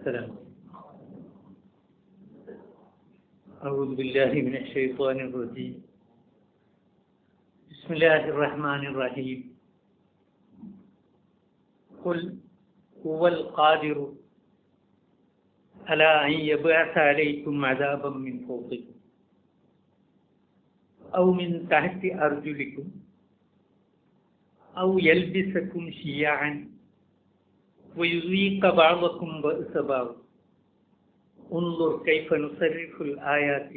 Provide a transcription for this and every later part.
والسلام أعوذ بالله من الشيطان الرجيم بسم الله الرحمن الرحيم قل هو القادر على أن يبعث عليكم عذابا من فوقكم أو من تحت أرجلكم أو يلبسكم شيعا ويذيق بعضكم بأس بعض انظر كيف نصرف الآيات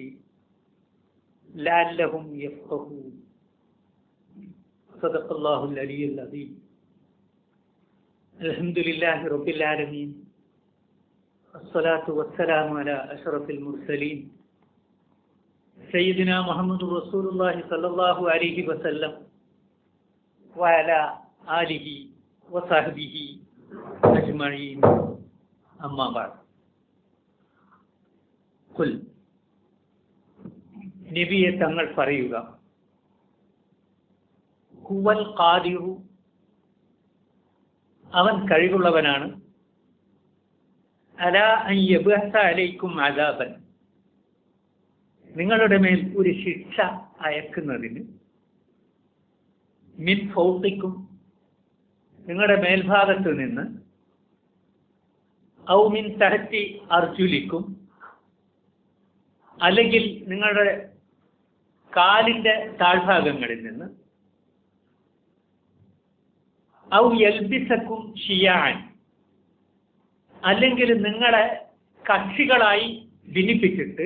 لعلهم يفقهون صدق الله العلي العظيم الحمد لله رب العالمين الصلاة والسلام على أشرف المرسلين سيدنا محمد رسول الله صلى الله عليه وسلم وعلى آله وصحبه أجمعين أما بعد കുൽ നബിയെ തങ്ങൾ പറയുക ഹുവൽ ഖാദിറു അവൻ കഴിവുള്ളവനാണ് അല അയ്യബഹ അലൈക്കും അദാബൻ നിങ്ങളുടെ മേൽ ഒരു ശിക്ഷ അയക്കുന്നതിന് മിൻ ഫൗത്തിക്കും നിങ്ങളുടെ മേൽഭാഗത്ത് നിന്ന് ഔ മിൻ തഹത്തി അർജുലിക്കും അല്ലെങ്കിൽ നിങ്ങളുടെ കാലിന്റെ താഴ്ഭാഗങ്ങളിൽ നിന്ന് ഔ എൽബിസക്കും ഷിയാൻ അല്ലെങ്കിൽ നിങ്ങളെ കക്ഷികളായി ഭിന്നിപ്പിച്ചിട്ട്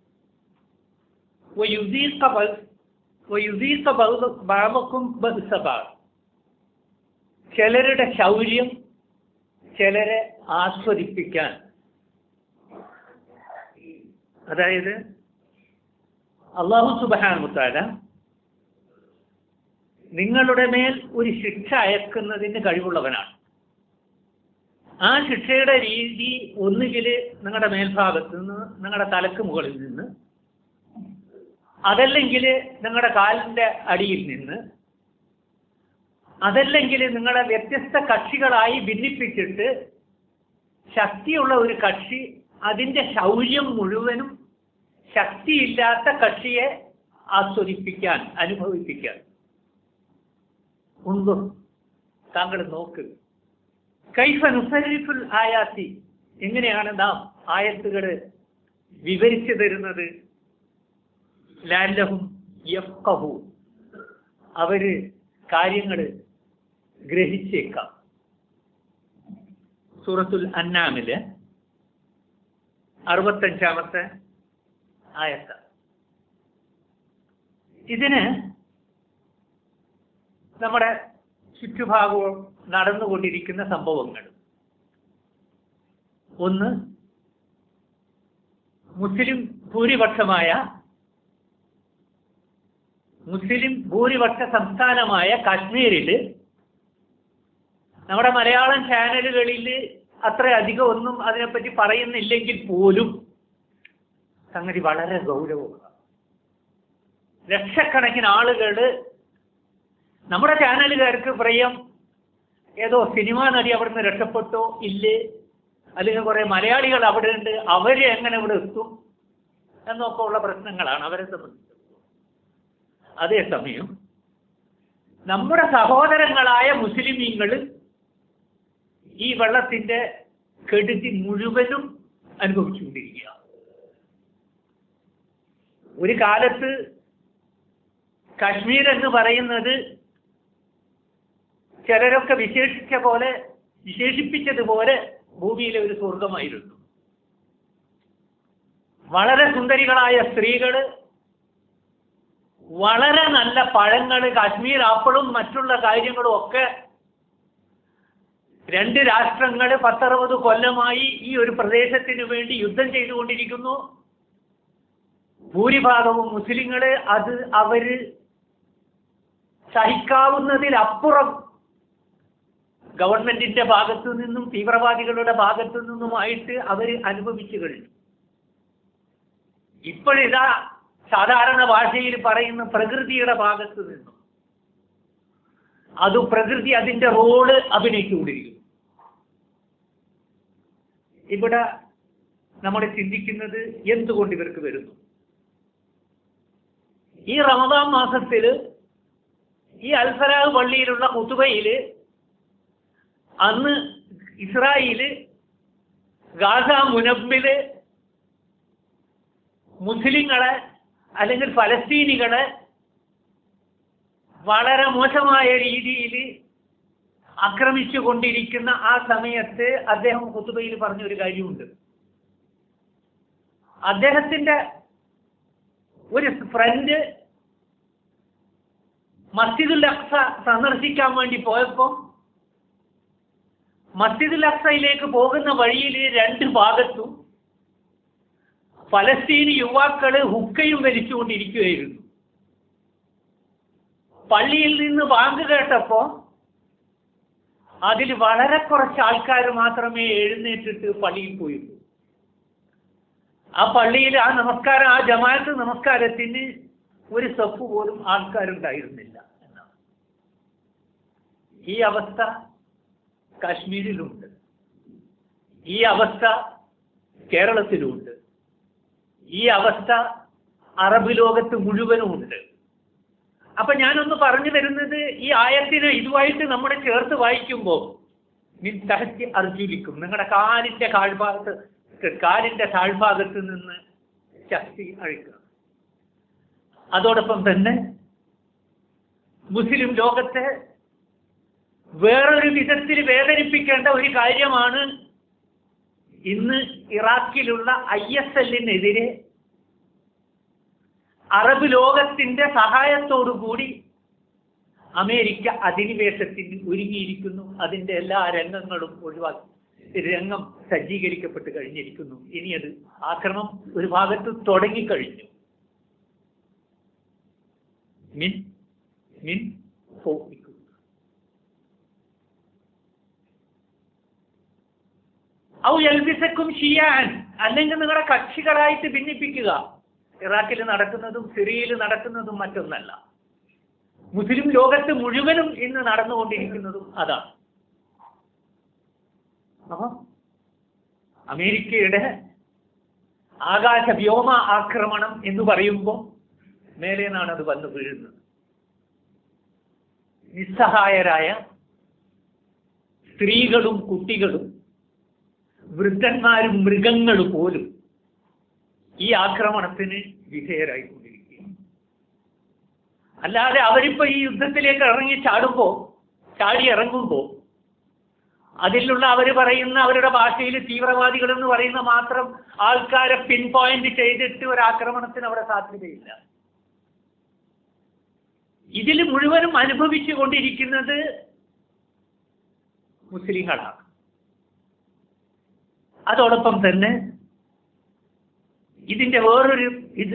ചിലരുടെ ശൗര്യം ചിലരെ ആസ്വദിപ്പിക്കാൻ അതായത് അള്ളാഹു സുബാനുത്താല നിങ്ങളുടെ മേൽ ഒരു ശിക്ഷ അയക്കുന്നതിന് കഴിവുള്ളവനാണ് ആ ശിക്ഷയുടെ രീതി ഒന്നുകിൽ നിങ്ങളുടെ മേൽഭാഗത്ത് നിന്ന് നിങ്ങളുടെ തലക്ക് മുകളിൽ നിന്ന് അതല്ലെങ്കിൽ നിങ്ങളുടെ കാലിന്റെ അടിയിൽ നിന്ന് അതല്ലെങ്കിൽ നിങ്ങളെ വ്യത്യസ്ത കക്ഷികളായി ഭിന്നിപ്പിച്ചിട്ട് ശക്തിയുള്ള ഒരു കക്ഷി അതിന്റെ ശൗര്യം മുഴുവനും ശക്തിയില്ലാത്ത കക്ഷിയെ ആസ്വദിപ്പിക്കാൻ അനുഭവിപ്പിക്കാൻ ഉണ്ട് താങ്കൾ നോക്ക് കൈഫ നുസരിഫുൽ ആയാത്തി എങ്ങനെയാണ് നാം ആയത്തുകൾ വിവരിച്ചു തരുന്നത് ലാലഹും യഫ്കഹു അവര് കാര്യങ്ങൾ ഗ്രഹിച്ചേക്കാം സൂറത്തുൽ അന്നാമില് അറുപത്തഞ്ചാമത്തെ ആയത്ത ഇതിന് നമ്മുടെ ചുറ്റുഭാഗവും നടന്നുകൊണ്ടിരിക്കുന്ന സംഭവങ്ങൾ ഒന്ന് മുസ്ലിം ഭൂരിപക്ഷമായ മുസ്ലിം ഭൂരിപക്ഷ സംസ്ഥാനമായ കാശ്മീരിൽ നമ്മുടെ മലയാളം ചാനലുകളിൽ അത്ര അധികം ഒന്നും അതിനെപ്പറ്റി പറയുന്നില്ലെങ്കിൽ പോലും സംഗതി വളരെ ഗൗരവമാണ് ലക്ഷക്കണക്കിന് ആളുകൾ നമ്മുടെ ചാനലുകാർക്ക് പറയാം ഏതോ സിനിമാ നടി അവിടുന്ന് രക്ഷപ്പെട്ടോ ഇല്ലേ അല്ലെങ്കിൽ കുറെ മലയാളികൾ അവിടെ ഉണ്ട് അവര് എങ്ങനെ ഇവിടെ എത്തും എന്നൊക്കെ ഉള്ള പ്രശ്നങ്ങളാണ് അവരെ സംബന്ധിച്ച് അതേസമയം നമ്മുടെ സഹോദരങ്ങളായ മുസ്ലിമീങ്ങൾ ഈ വെള്ളത്തിന്റെ കെടുതി മുഴുവനും അനുഭവിച്ചുകൊണ്ടിരിക്കുക ഒരു കാലത്ത് കാശ്മീർ എന്ന് പറയുന്നത് ചിലരൊക്കെ വിശേഷിച്ച പോലെ വിശേഷിപ്പിച്ചതുപോലെ ഭൂമിയിലെ ഒരു സ്വർഗമായിരുന്നു വളരെ സുന്ദരികളായ സ്ത്രീകള് വളരെ നല്ല പഴങ്ങൾ കാശ്മീർ ആപ്പിളും മറ്റുള്ള കാര്യങ്ങളും ഒക്കെ രണ്ട് രാഷ്ട്രങ്ങൾ പത്തറുപത് കൊല്ലമായി ഈ ഒരു പ്രദേശത്തിന് വേണ്ടി യുദ്ധം ചെയ്തുകൊണ്ടിരിക്കുന്നു ഭൂരിഭാഗവും മുസ്ലിങ്ങള് അത് അവര് സഹിക്കാവുന്നതിലപ്പുറം ഗവൺമെന്റിന്റെ ഭാഗത്തു നിന്നും തീവ്രവാദികളുടെ ഭാഗത്തു നിന്നുമായിട്ട് അവർ അനുഭവിച്ചു കഴിഞ്ഞു ഇപ്പോഴിതാ സാധാരണ ഭാഷയിൽ പറയുന്ന പ്രകൃതിയുടെ ഭാഗത്ത് നിന്നും അത് പ്രകൃതി അതിന്റെ റോള് അഭിനയിച്ചുകൊണ്ടിരിക്കുന്നു ഇവിടെ നമ്മൾ ചിന്തിക്കുന്നത് എന്തുകൊണ്ട് ഇവർക്ക് വരുന്നു ഈ റമദാൻ മാസത്തിൽ ഈ അൽഫലാഹ് പള്ളിയിലുള്ള കുത്തുബയില് അന്ന് ഇസ്രായേല് ഗാസ മുനബില് മുസ്ലിങ്ങളെ അല്ലെങ്കിൽ ഫലസ്തീനികളെ വളരെ മോശമായ രീതിയിൽ ആക്രമിച്ചു കൊണ്ടിരിക്കുന്ന ആ സമയത്ത് അദ്ദേഹം കുത്തുബയിൽ പറഞ്ഞ ഒരു കാര്യമുണ്ട് അദ്ദേഹത്തിന്റെ ഒരു ഫ്രണ്ട് മസ്ജിദുൽ അക്സ സന്ദർശിക്കാൻ വേണ്ടി പോയപ്പോൾ മസ്ജിദുൽ അക്സയിലേക്ക് പോകുന്ന വഴിയിൽ രണ്ട് ഭാഗത്തും ഫലസ്തീനി യുവാക്കള് ഹുക്കയും വലിച്ചുകൊണ്ടിരിക്കുകയായിരുന്നു പള്ളിയിൽ നിന്ന് ബാങ്ക് കേട്ടപ്പോ അതിൽ വളരെ കുറച്ച് ആൾക്കാർ മാത്രമേ എഴുന്നേറ്റിട്ട് പള്ളിയിൽ പോയിട്ടുള്ളൂ ആ പള്ളിയിൽ ആ നമസ്കാരം ആ ജമാഅത്ത് നമസ്കാരത്തിന് ഒരു സഫ് പോലും ആൾക്കാരുണ്ടായിരുന്നില്ല എന്നാണ് ഈ അവസ്ഥ കാശ്മീരിലുണ്ട് ഈ അവസ്ഥ കേരളത്തിലുമുണ്ട് ഈ അവസ്ഥ അറബ് ലോകത്ത് മുഴുവനും ഉണ്ട് അപ്പൊ ഞാനൊന്ന് പറഞ്ഞു വരുന്നത് ഈ ആയത്തിനെ ഇതുമായിട്ട് നമ്മൾ ചേർത്ത് വായിക്കുമ്പോൾ മിൻ തഹത്തി അർജുലിക്കും നിങ്ങളുടെ കാലിന്റെ കാൽഭാഗത്ത് കാലിന്റെ താഴ്ഭാഗത്ത് നിന്ന് ശക്തി അഴിക്കുക അതോടൊപ്പം തന്നെ മുസ്ലിം ലോകത്തെ വേറൊരു വിധത്തിൽ വേദനിപ്പിക്കേണ്ട ഒരു കാര്യമാണ് ഇന്ന് ഇറാഖിലുള്ള ഐ എസ് എല്ലിനെതിരെ അറബ് ലോകത്തിന്റെ സഹായത്തോടുകൂടി അമേരിക്ക അധിനിവേശത്തിന് ഒരുങ്ങിയിരിക്കുന്നു അതിന്റെ എല്ലാ രംഗങ്ങളും ഒഴിവാക്കി രംഗം സജ്ജീകരിക്കപ്പെട്ട് കഴിഞ്ഞിരിക്കുന്നു ഇനി അത് ആക്രമണം ഒരു ഭാഗത്ത് തുടങ്ങിക്കഴിഞ്ഞു മിൻ മിൻ ഫോമിക്കുന്നു ഔ എൽബിസക്കും ഷിയാൻ അല്ലെങ്കിൽ നിങ്ങളെ കക്ഷികളായിട്ട് ഭിന്നിപ്പിക്കുക ഇറാഖിൽ നടക്കുന്നതും സിറിയയിൽ നടക്കുന്നതും മറ്റൊന്നല്ല മുസ്ലിം ലോകത്ത് മുഴുവനും ഇന്ന് നടന്നുകൊണ്ടിരിക്കുന്നതും അതാണ് അപ്പൊ അമേരിക്കയുടെ ആകാശ വ്യോമ ആക്രമണം എന്ന് പറയുമ്പോൾ മേലെ നിന്നാണ് അത് വന്നു വീഴുന്നത് നിസ്സഹായരായ സ്ത്രീകളും കുട്ടികളും വൃദ്ധന്മാരും മൃഗങ്ങളും പോലും ഈ ആക്രമണത്തിന് വിധേയരായിക്കൊണ്ടിരിക്കുകയാണ് അല്ലാതെ അവരിപ്പോ ഈ യുദ്ധത്തിലേക്ക് ഇറങ്ങി ചാടുമ്പോ ചാടി ഇറങ്ങുമ്പോ അതിലുള്ള അവർ പറയുന്ന അവരുടെ ഭാഷയിൽ തീവ്രവാദികൾ എന്ന് പറയുന്ന മാത്രം ആൾക്കാരെ പിൻ പോയിന്റ് ചെയ്തിട്ട് ഒരു ആക്രമണത്തിന് അവിടെ സാധ്യതയില്ല ഇതിൽ മുഴുവനും അനുഭവിച്ചു കൊണ്ടിരിക്കുന്നത് മുസ്ലിങ്ങളാണ് അതോടൊപ്പം തന്നെ ഇതിന്റെ വേറൊരു ഇത്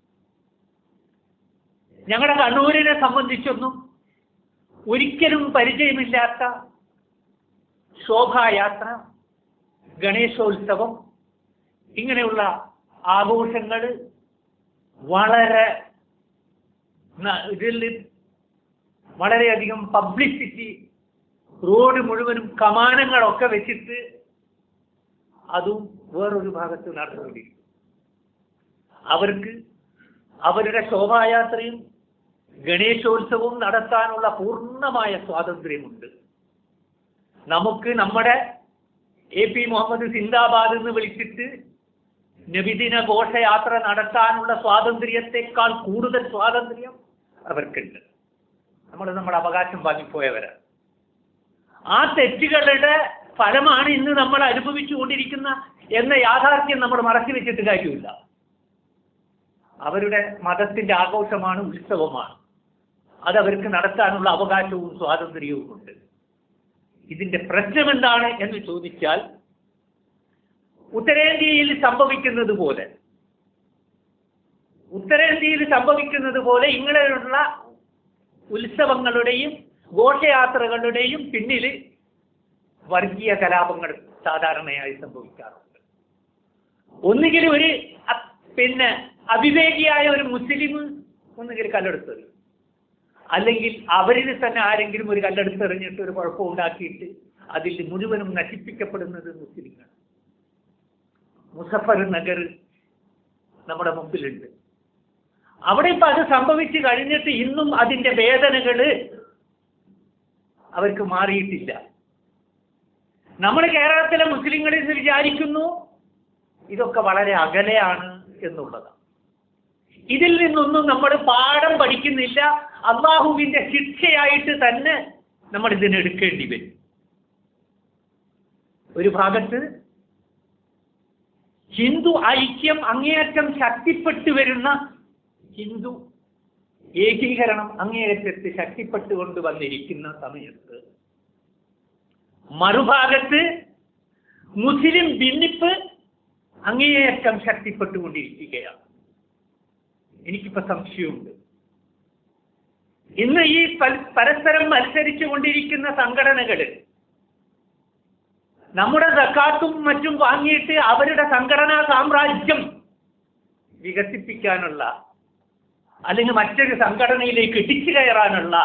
ഞങ്ങളുടെ കണ്ണൂരിനെ സംബന്ധിച്ചൊന്നും ഒരിക്കലും പരിചയമില്ലാത്ത ശോഭായാത്ര ഗണേശോത്സവം ഇങ്ങനെയുള്ള ആഘോഷങ്ങൾ വളരെ ന- ഇതിൽ വളരെയധികം പബ്ലിസിറ്റി റോഡ് മുഴുവനും കമാനങ്ങളൊക്കെ വെച്ചിട്ട് അതും വേറൊരു ഭാഗത്ത് നടന്നുകൊണ്ടിരിക്കും അവർക്ക് അവരുടെ ശോഭായാത്രയും ഗണേശോത്സവവും നടത്താനുള്ള പൂർണ്ണമായ സ്വാതന്ത്ര്യമുണ്ട് നമുക്ക് നമ്മുടെ എ പി മുഹമ്മദ് സിന്ദാബാദ് എന്ന് വിളിച്ചിട്ട് നബിദിന ഘോഷയാത്ര നടത്താനുള്ള സ്വാതന്ത്ര്യത്തെക്കാൾ കൂടുതൽ സ്വാതന്ത്ര്യം അവർക്കുണ്ട് നമ്മൾ നമ്മുടെ അവകാശം വാങ്ങിപ്പോയവരാണ് ആ തെറ്റുകളുടെ ഫലമാണ് ഇന്ന് നമ്മൾ അനുഭവിച്ചുകൊണ്ടിരിക്കുന്ന എന്ന യാഥാർത്ഥ്യം നമ്മൾ മറച്ചു വെച്ചിട്ട് കാര്യമില്ല അവരുടെ മതത്തിന്റെ ആഘോഷമാണ് ഉത്സവമാണ് അത് അവർക്ക് നടത്താനുള്ള അവകാശവും സ്വാതന്ത്ര്യവും ഉണ്ട് ഇതിന്റെ പ്രശ്നം എന്താണ് എന്ന് ചോദിച്ചാൽ ഉത്തരേന്ത്യയിൽ സംഭവിക്കുന്നത് പോലെ ഉത്തരേന്ത്യയിൽ സംഭവിക്കുന്നത് പോലെ ഇങ്ങനെയുള്ള ഉത്സവങ്ങളുടെയും ഘോഷയാത്രകളുടെയും പിന്നിൽ വർഗീയ കലാപങ്ങൾ സാധാരണയായി സംഭവിക്കാറുണ്ട് ഒന്നുകിൽ ഒരു അ- പിന്നെ അവിവേകിയായ ഒരു മുസ്ലിം ഒന്നുകിൽ കല്ലെടുത്തെറിയും അല്ലെങ്കിൽ അവരിൽ തന്നെ ആരെങ്കിലും ഒരു കല്ലെടുത്തെറിഞ്ഞിട്ട് ഒരു കുഴപ്പം ഉണ്ടാക്കിയിട്ട് അതിൽ മുഴുവനും നശിപ്പിക്കപ്പെടുന്നത് മുസ്ലിങ്ങൾ മുസഫർ നഗർ നമ്മുടെ മുമ്പിലുണ്ട് അവിടെ ഇപ്പൊ അത് സംഭവിച്ചു കഴിഞ്ഞിട്ട് ഇന്നും അതിന്റെ വേദനകള് അവർക്ക് മാറിയിട്ടില്ല നമ്മൾ കേരളത്തിലെ മുസ്ലിങ്ങളിൽ നിന്ന് വിചാരിക്കുന്നു ഇതൊക്കെ വളരെ അകലെയാണ് എന്നുള്ളതാണ് ഇതിൽ നിന്നൊന്നും നമ്മൾ പാഠം പഠിക്കുന്നില്ല അള്ളാഹുവിന്റെ ശിക്ഷയായിട്ട് തന്നെ നമ്മൾ ഇതിനെടുക്കേണ്ടി വരും ഒരു ഭാഗത്ത് ഹിന്ദു ഐക്യം അങ്ങേയറ്റം ശക്തിപ്പെട്ടു വരുന്ന ഹിന്ദു ഏകീകരണം അങ്ങേയറ്റത്ത് ശക്തിപ്പെട്ടുകൊണ്ട് വന്നിരിക്കുന്ന സമയത്ത് മറുഭാഗത്ത് മുസ്ലിം ഭിന്നിപ്പ് അങ്ങേയറ്റം ശക്തിപ്പെട്ടുകൊണ്ടിരിക്കുകയാണ് എനിക്കിപ്പോ സംശയമുണ്ട് ഇന്ന് ഈ പൽ- പരസ്പരം മത്സരിച്ചു കൊണ്ടിരിക്കുന്ന സംഘടനകള് നമ്മുടെ സക്കാത്തും മറ്റും വാങ്ങിയിട്ട് അവരുടെ സംഘടനാ സാമ്രാജ്യം വികസിപ്പിക്കാനുള്ള അല്ലെങ്കിൽ മറ്റൊരു സംഘടനയിലേക്ക് ഇടിച്ചു കയറാനുള്ള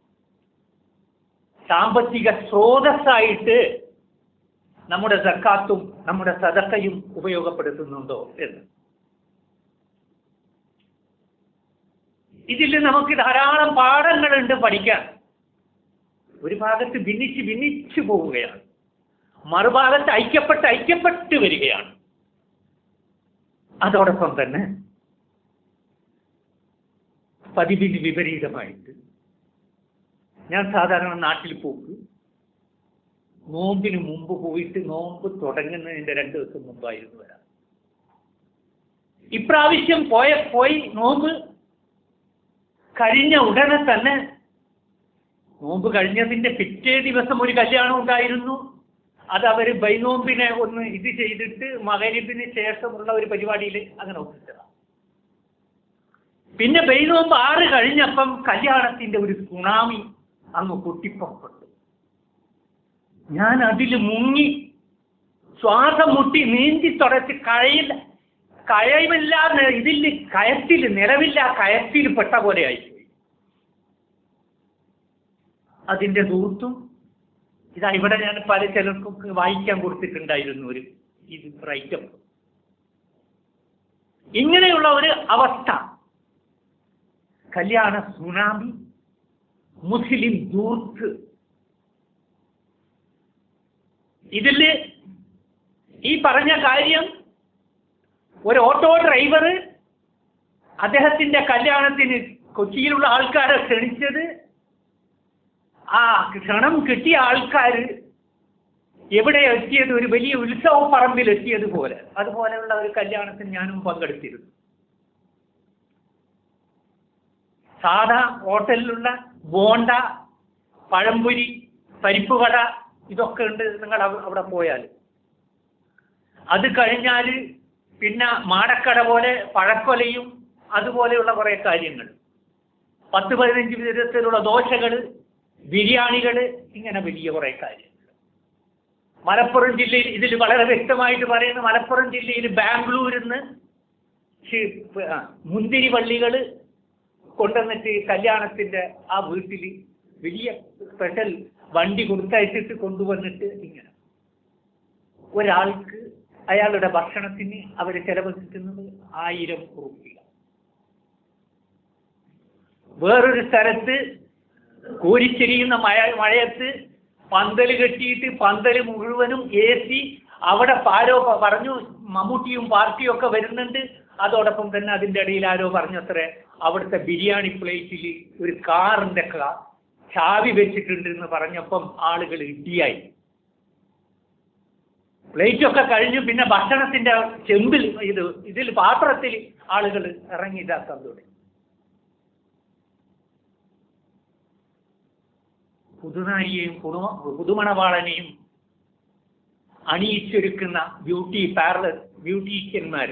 സാമ്പത്തിക സ്രോതസ്സായിട്ട് നമ്മുടെ സക്കാത്തും നമ്മുടെ സദക്കയും ഉപയോഗപ്പെടുത്തുന്നുണ്ടോ എന്ന് ഇതിൽ നമുക്ക് ധാരാളം പാഠങ്ങളുണ്ട് പഠിക്കാൻ ഒരു ഭാഗത്ത് ഭിന്നിച്ച് ഭിന്നിച്ചു പോവുകയാണ് മറുഭാഗത്ത് ഐക്യപ്പെട്ട് ഐക്യപ്പെട്ട് വരികയാണ് അതോടൊപ്പം തന്നെ പതിവിന് വിപരീതമായിട്ട് ഞാൻ സാധാരണ നാട്ടിൽ പോക്ക് നോമ്പിന് മുമ്പ് പോയിട്ട് നോമ്പ് തുടങ്ങുന്നതിന്റെ രണ്ട് ദിവസം മുമ്പായിരുന്നു വരാം ഇപ്രാവശ്യം പോയ പോയി നോമ്പ് കഴിഞ്ഞ ഉടനെ തന്നെ നോമ്പ് കഴിഞ്ഞതിന്റെ പിറ്റേ ദിവസം ഒരു കല്യാണം ഉണ്ടായിരുന്നു അത് അവര് ബൈനോമ്പിനെ ഒന്ന് ഇത് ചെയ്തിട്ട് മകരിബിന് ശേഷമുള്ള ഒരു പരിപാടിയിൽ അങ്ങനെ ഒപ്പിച്ചതാണ് പിന്നെ ബൈനോമ്പ് ആറ് കഴിഞ്ഞപ്പം കല്യാണത്തിന്റെ ഒരു സുണാമി അങ്ങ് പൊട്ടിപ്പുറപ്പെട്ടു ഞാൻ അതിൽ മുങ്ങി ശ്വാസം മുട്ടി നീന്തി തുടച്ച് കഴയില്ല കഴയില്ല ഇതിൽ കയത്തിൽ നിലവില്ല കയത്തിൽ പെട്ട പോലെ ആയിപ്പോയി അതിന്റെ ദൂർത്തും ഇതാ ഇവിടെ ഞാൻ പല ചിലർക്കൊക്കെ വായിക്കാൻ കൊടുത്തിട്ടുണ്ടായിരുന്നു ഒരു ഇത് റൈറ്റപ്പ് ഇങ്ങനെയുള്ള ഒരു അവസ്ഥ കല്യാണ സുനാമി മുസ്ലിം ദൂർത്ത് ഇതില് ഈ പറഞ്ഞ കാര്യം ഒരു ഓട്ടോ ഡ്രൈവർ അദ്ദേഹത്തിന്റെ കല്യാണത്തിന് കൊച്ചിയിലുള്ള ആൾക്കാരെ ക്ഷണിച്ചത് ആ ക്ഷണം കിട്ടിയ ആൾക്കാർ എവിടെ എത്തിയത് ഒരു വലിയ ഉത്സവ പറമ്പിൽ എത്തിയതുപോലെ അതുപോലെയുള്ള ഒരു കല്യാണത്തിന് ഞാനും പങ്കെടുത്തിരുന്നു സാധാ ഹോട്ടലിലുള്ള ബോണ്ട പഴംപൊരി പരിപ്പ് വട ഇതൊക്കെ ഉണ്ട് നിങ്ങൾ അവ- അവിടെ പോയാൽ അത് കഴിഞ്ഞാൽ പിന്നെ മാടക്കട പോലെ പഴക്കൊലയും അതുപോലെയുള്ള കുറേ കാര്യങ്ങൾ പത്ത് പതിനഞ്ച് വിധത്തിലുള്ള ദോശകൾ ബിരിയാണികൾ ഇങ്ങനെ വലിയ കുറേ കാര്യങ്ങൾ മലപ്പുറം ജില്ലയിൽ ഇതിൽ വളരെ വ്യക്തമായിട്ട് പറയുന്ന മലപ്പുറം ജില്ലയിൽ ബാംഗ്ലൂരിൽ നിന്ന് മുന്തിരി വള്ളികൾ കൊണ്ടുവന്നിട്ട് കല്യാണത്തിന്റെ ആ വീട്ടിൽ വലിയ സ്പെഷ്യൽ വണ്ടി കൊടുത്തയച്ചിട്ട് കൊണ്ടുവന്നിട്ട് ഇങ്ങനെ ഒരാൾക്ക് അയാളുടെ ഭക്ഷണത്തിന് അവർ ചെലവഴിക്കുന്നത് ആയിരം റുപ്യ വേറൊരു സ്ഥലത്ത് കോരിച്ചെരിയുന്ന മഴ മഴയത്ത് പന്തല് കെട്ടിയിട്ട് പന്തല് മുഴുവനും എ സി അവിടെ ആരോ പ- പറഞ്ഞു മമ്മൂട്ടിയും പാർട്ടിയും ഒക്കെ വരുന്നുണ്ട് അതോടൊപ്പം തന്നെ അതിന്റെ ഇടയിൽ ആരോ പറഞ്ഞത്രേ അവിടുത്തെ ബിരിയാണി പ്ലേറ്റിൽ ഒരു കാറിന്റെ ക- ചാവി വെച്ചിട്ടുണ്ട് എന്ന് പറഞ്ഞപ്പം ആളുകൾ ഇടിയായി പ്ലേറ്റ് ഒക്കെ കഴിഞ്ഞു പിന്നെ ഭക്ഷണത്തിന്റെ ചെമ്പിൽ ഇത് ഇതിൽ പാത്രത്തിൽ ആളുകൾ ഇറങ്ങി ഇതാക്കാൻ തുടങ്ങി പുതുനാരിയെയും പുതുമ പുതുമണവാളനെയും അണിയിച്ചൊരുക്കുന്ന ബ്യൂട്ടി പാർലർ ബ്യൂട്ടീഷ്യന്മാർ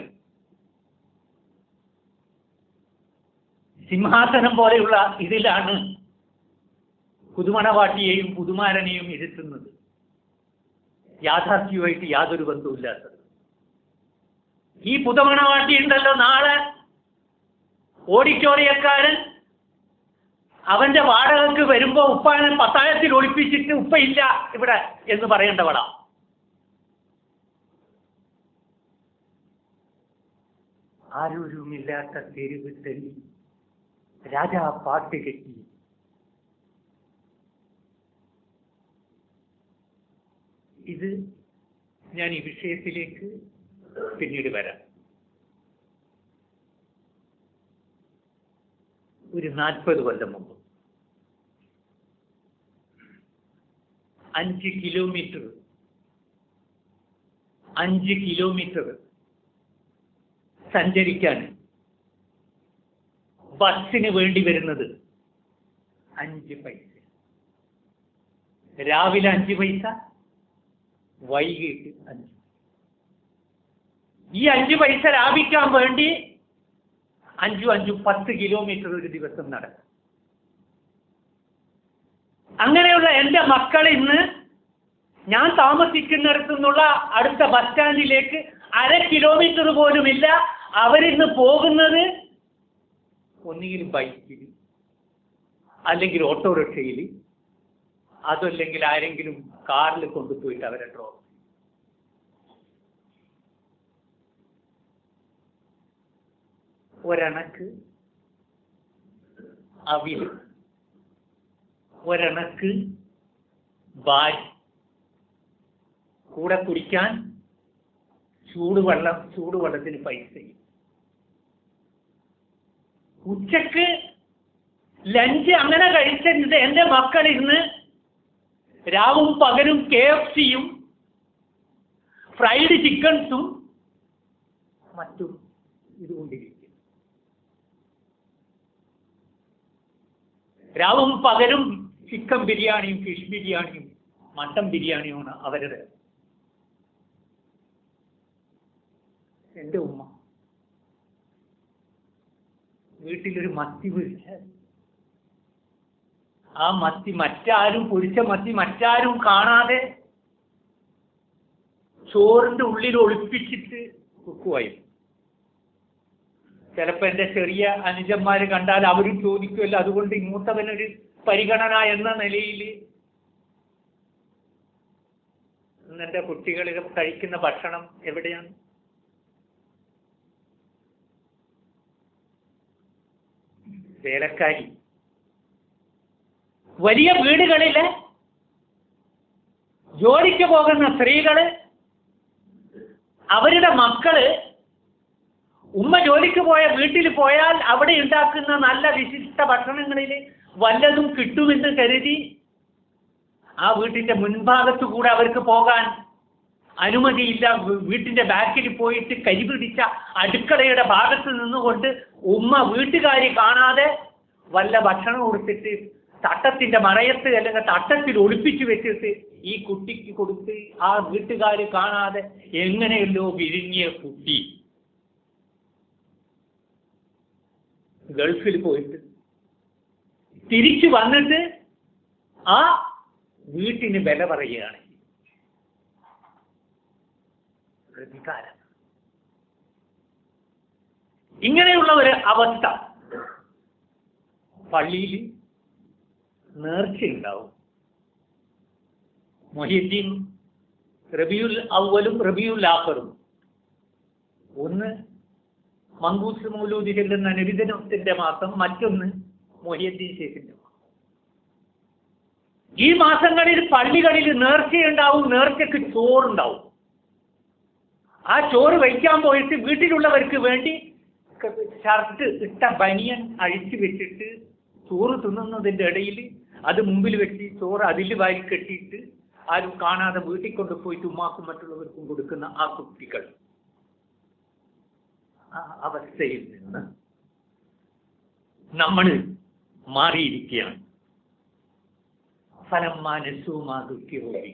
സിംഹാസനം പോലെയുള്ള ഇതിലാണ് പുതുമണവാട്ടിയെയും പുതുമാരനെയും ഇരുത്തുന്നത് യാഥാർത്ഥ്യവുമായിട്ട് യാതൊരു ബന്ധവുമില്ലാത്തത് ഈ പുതുമണവാട്ടി ഉണ്ടല്ലോ നാളെ ഓഡിറ്റോറിയക്കാരൻ അവന്റെ വാടകക്ക് വരുമ്പോ ഉപ്പാനെ പത്തായത്തിൽ ഒളിപ്പിച്ചിട്ട് ഉപ്പയില്ല ഇവിടെ എന്ന് പറയേണ്ടവളാ ആരൂരുമില്ലാത്ത തെരുവ് തെല്ലി രാജാ പാട്ട് കെട്ടി ഇത് ഞാൻ ഈ വിഷയത്തിലേക്ക് പിന്നീട് വരാം ഒരു നാൽപ്പത് കൊല്ലം മുമ്പ് അഞ്ച് കിലോമീറ്റർ അഞ്ച് കിലോമീറ്റർ സഞ്ചരിക്കാൻ ബസ്സിന് വേണ്ടി വരുന്നത് അഞ്ച് പൈസ രാവിലെ അഞ്ച് പൈസ വൈകിട്ട് അഞ്ച് ഈ അഞ്ച് പൈസ ലാഭിക്കാൻ വേണ്ടി അഞ്ചു അഞ്ചു പത്ത് കിലോമീറ്റർ ഒരു ദിവസം നടക്കും അങ്ങനെയുള്ള എൻ്റെ മക്കൾ ഇന്ന് ഞാൻ താമസിക്കുന്നിടത്തു നിന്നുള്ള അടുത്ത ബസ് സ്റ്റാൻഡിലേക്ക് അര കിലോമീറ്റർ പോലുമില്ല അവരിന്ന് പോകുന്നത് ഒന്നുകിൽ ബൈക്കിൽ അല്ലെങ്കിൽ ഓട്ടോറിക്ഷയിൽ അതല്ലെങ്കിൽ ആരെങ്കിലും കാറിൽ കൊണ്ടുപോയിട്ട് അവരെ ഡ്രോപ്പ് ഒരണക്ക് അവിൽ ഒരണക്ക് ബാരി കൂടെ കുടിക്കാൻ ചൂടുവെള്ളം ചൂടുവെള്ളത്തിന് പൈസയും ഉച്ചക്ക് ലഞ്ച് അങ്ങനെ കഴിച്ചിട്ട് എൻ്റെ മക്കൾ ഇന്ന് രാവും പകലും കെ എഫ് സിയും ഫ്രൈഡ് ചിക്കൻസും മറ്റും ഇതുകൊണ്ടിരിക്കും രാവും പകലും ചിക്കൻ ബിരിയാണിയും ഫിഷ് ബിരിയാണിയും മട്ടൻ ബിരിയാണിയുമാണ് അവരുടെ എൻ്റെ ഉമ്മ വീട്ടിലൊരു മത്തി പൊരിച്ചാൽ ആ മത്തി മറ്റാരും പൊരിച്ച മത്തി മറ്റാരും കാണാതെ ചോറിന്റെ ഉള്ളിൽ ഒളിപ്പിച്ചിട്ട് വെക്കുവായിരുന്നു ചിലപ്പോ എന്റെ ചെറിയ അനുജന്മാര് കണ്ടാൽ അവരും ചോദിക്കുമല്ലോ അതുകൊണ്ട് ഇങ്ങോട്ടവനൊരു പരിഗണന എന്ന നിലയിൽ ഇന്ന് എന്റെ കുട്ടികൾ കഴിക്കുന്ന ഭക്ഷണം എവിടെയാണ് വേലക്കാരി വലിയ വീടുകളില് ജോലിക്ക് പോകുന്ന സ്ത്രീകള് അവരുടെ മക്കള് ഉമ്മ ജോലിക്ക് പോയ വീട്ടിൽ പോയാൽ അവിടെ ഉണ്ടാക്കുന്ന നല്ല വിശിഷ്ട ഭക്ഷണങ്ങളിൽ വല്ലതും കിട്ടുമെന്ന് കരുതി ആ വീട്ടിന്റെ മുൻഭാഗത്തു കൂടെ അവർക്ക് പോകാൻ അനുമതിയില്ല വീ- വീട്ടിന്റെ ബാക്കിൽ പോയിട്ട് കരിപിടിച്ച അടുക്കളയുടെ ഭാഗത്ത് നിന്നുകൊണ്ട് ഉമ്മ വീട്ടുകാരി കാണാതെ വല്ല ഭക്ഷണം കൊടുത്തിട്ട് തട്ടത്തിന്റെ മറയത്ത് അല്ലെങ്കിൽ തട്ടത്തിൽ ഒളിപ്പിച്ചു വെച്ചിട്ട് ഈ കുട്ടിക്ക് കൊടുത്ത് ആ വീട്ടുകാർ കാണാതെ എങ്ങനെയല്ലോ വിരിഞ്ഞിയ കുട്ടി ഗൾഫിൽ പോയിട്ട് തിരിച്ചു വന്നിട്ട് ആ വീട്ടിന് വില പറയുകയാണ് പ്രതികാരം ഇങ്ങനെയുള്ള ഒരു അവസ്ഥ പള്ളിയിൽ നേർച്ചയുണ്ടാവും മൊഹിദ്ദീൻ റബിയുൽ അവലും റബിയുൽ ആഖറും ഒന്ന് മങ്കൂസ് മൗലൂദി ചെല്ലുന്ന നബിദിനത്തിന്റെ മാസം മറ്റൊന്ന് മൊഹിയദ്ദീൻ ഷേഖിന്റെ മാസം ഈ മാസങ്ങളിൽ പള്ളികളിൽ നേർച്ചയുണ്ടാവും നേർച്ചയ്ക്ക് ചോറുണ്ടാവും ആ ചോറ് വയ്ക്കാൻ പോയിട്ട് വീട്ടിലുള്ളവർക്ക് വേണ്ടി ഷർട്ട് ഇട്ട ബനിയൻ അഴിച്ചു വെച്ചിട്ട് ചോറ് തിന്നുന്നതിന്റെ ഇടയിൽ അത് മുമ്പിൽ വെച്ച് ചോറ് അതിൽ വാരി കെട്ടിയിട്ട് ആരും കാണാതെ വീട്ടിൽ കൊണ്ടുപോയിട്ട് ഉമ്മാക്കും മറ്റുള്ളവർക്കും കൊടുക്കുന്ന ആ കുട്ടികൾ ആ അവസ്ഥയിൽ നിന്ന് നമ്മൾ മാറിയിരിക്കുകയാണ് فلما نسوا ما ذكروا به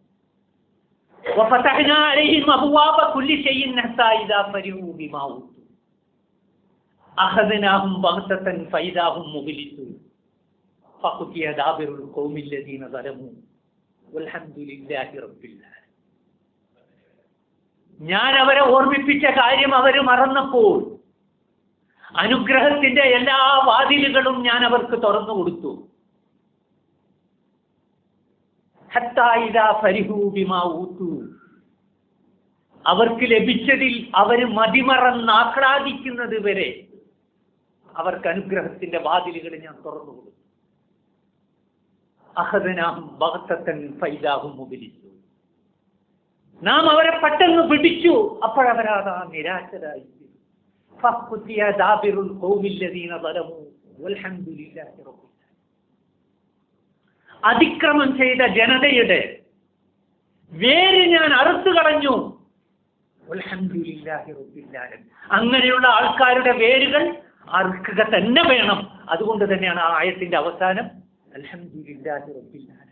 وفتحنا عليهم أبواب كل شيء حتى إذا فرحوا بما أوتوا أخذناهم بغتة فإذا هم مبلسون فقضي دابر القوم الذين ظلموا والحمد لله رب العالمين ഞാൻ അവരെ ഓർമ്മിപ്പിച്ച കാര്യം അവർ മറന്നപ്പോൾ അനുഗ്രഹത്തിന്റെ എല്ലാ വാതിലുകളും ഞാൻ അവർക്ക് തുറന്നു കൊടുത്തു ഹത്താ ഇദാ ഫരിഹൂ ബിമാ ഊതു. അവർക്ക് ലഭിച്ചതിൽ അവർ മതിമറന്നാഹ്ലാദിക്കുന്നത് വരെ അവർക്ക് അനുഗ്രഹത്തിന്റെ വാതിലുകൾ ഞാൻ തുറന്നു കൊടുത്തു അഹദനാഹും ഭക്തത്തൻ ഫൈദാഹും മുബിലിച്ചു നാം അവരെ പെട്ടെന്ന് പിടിച്ചു അപ്പോഴവരാതാ നിരാശരായി فقطع دابر القوم الذين ظلموا والحمد لله رب العالمين അതിക്രമം ചെയ്ത ജനതയുടെ വേര് ഞാൻ അറുത്തു കളഞ്ഞു അൽഹംദുലില്ലാഹി റബ്ബിൽ ആലമീൻ. അങ്ങനെയുള്ള ആൾക്കാരുടെ വേരുകൾ അറുക്കുക തന്നെ വേണം അതുകൊണ്ട് തന്നെയാണ് ആ ആയത്തിന്റെ അവസാനം അൽഹംദുലില്ലാഹി റബ്ബിൽ ആലമീൻ.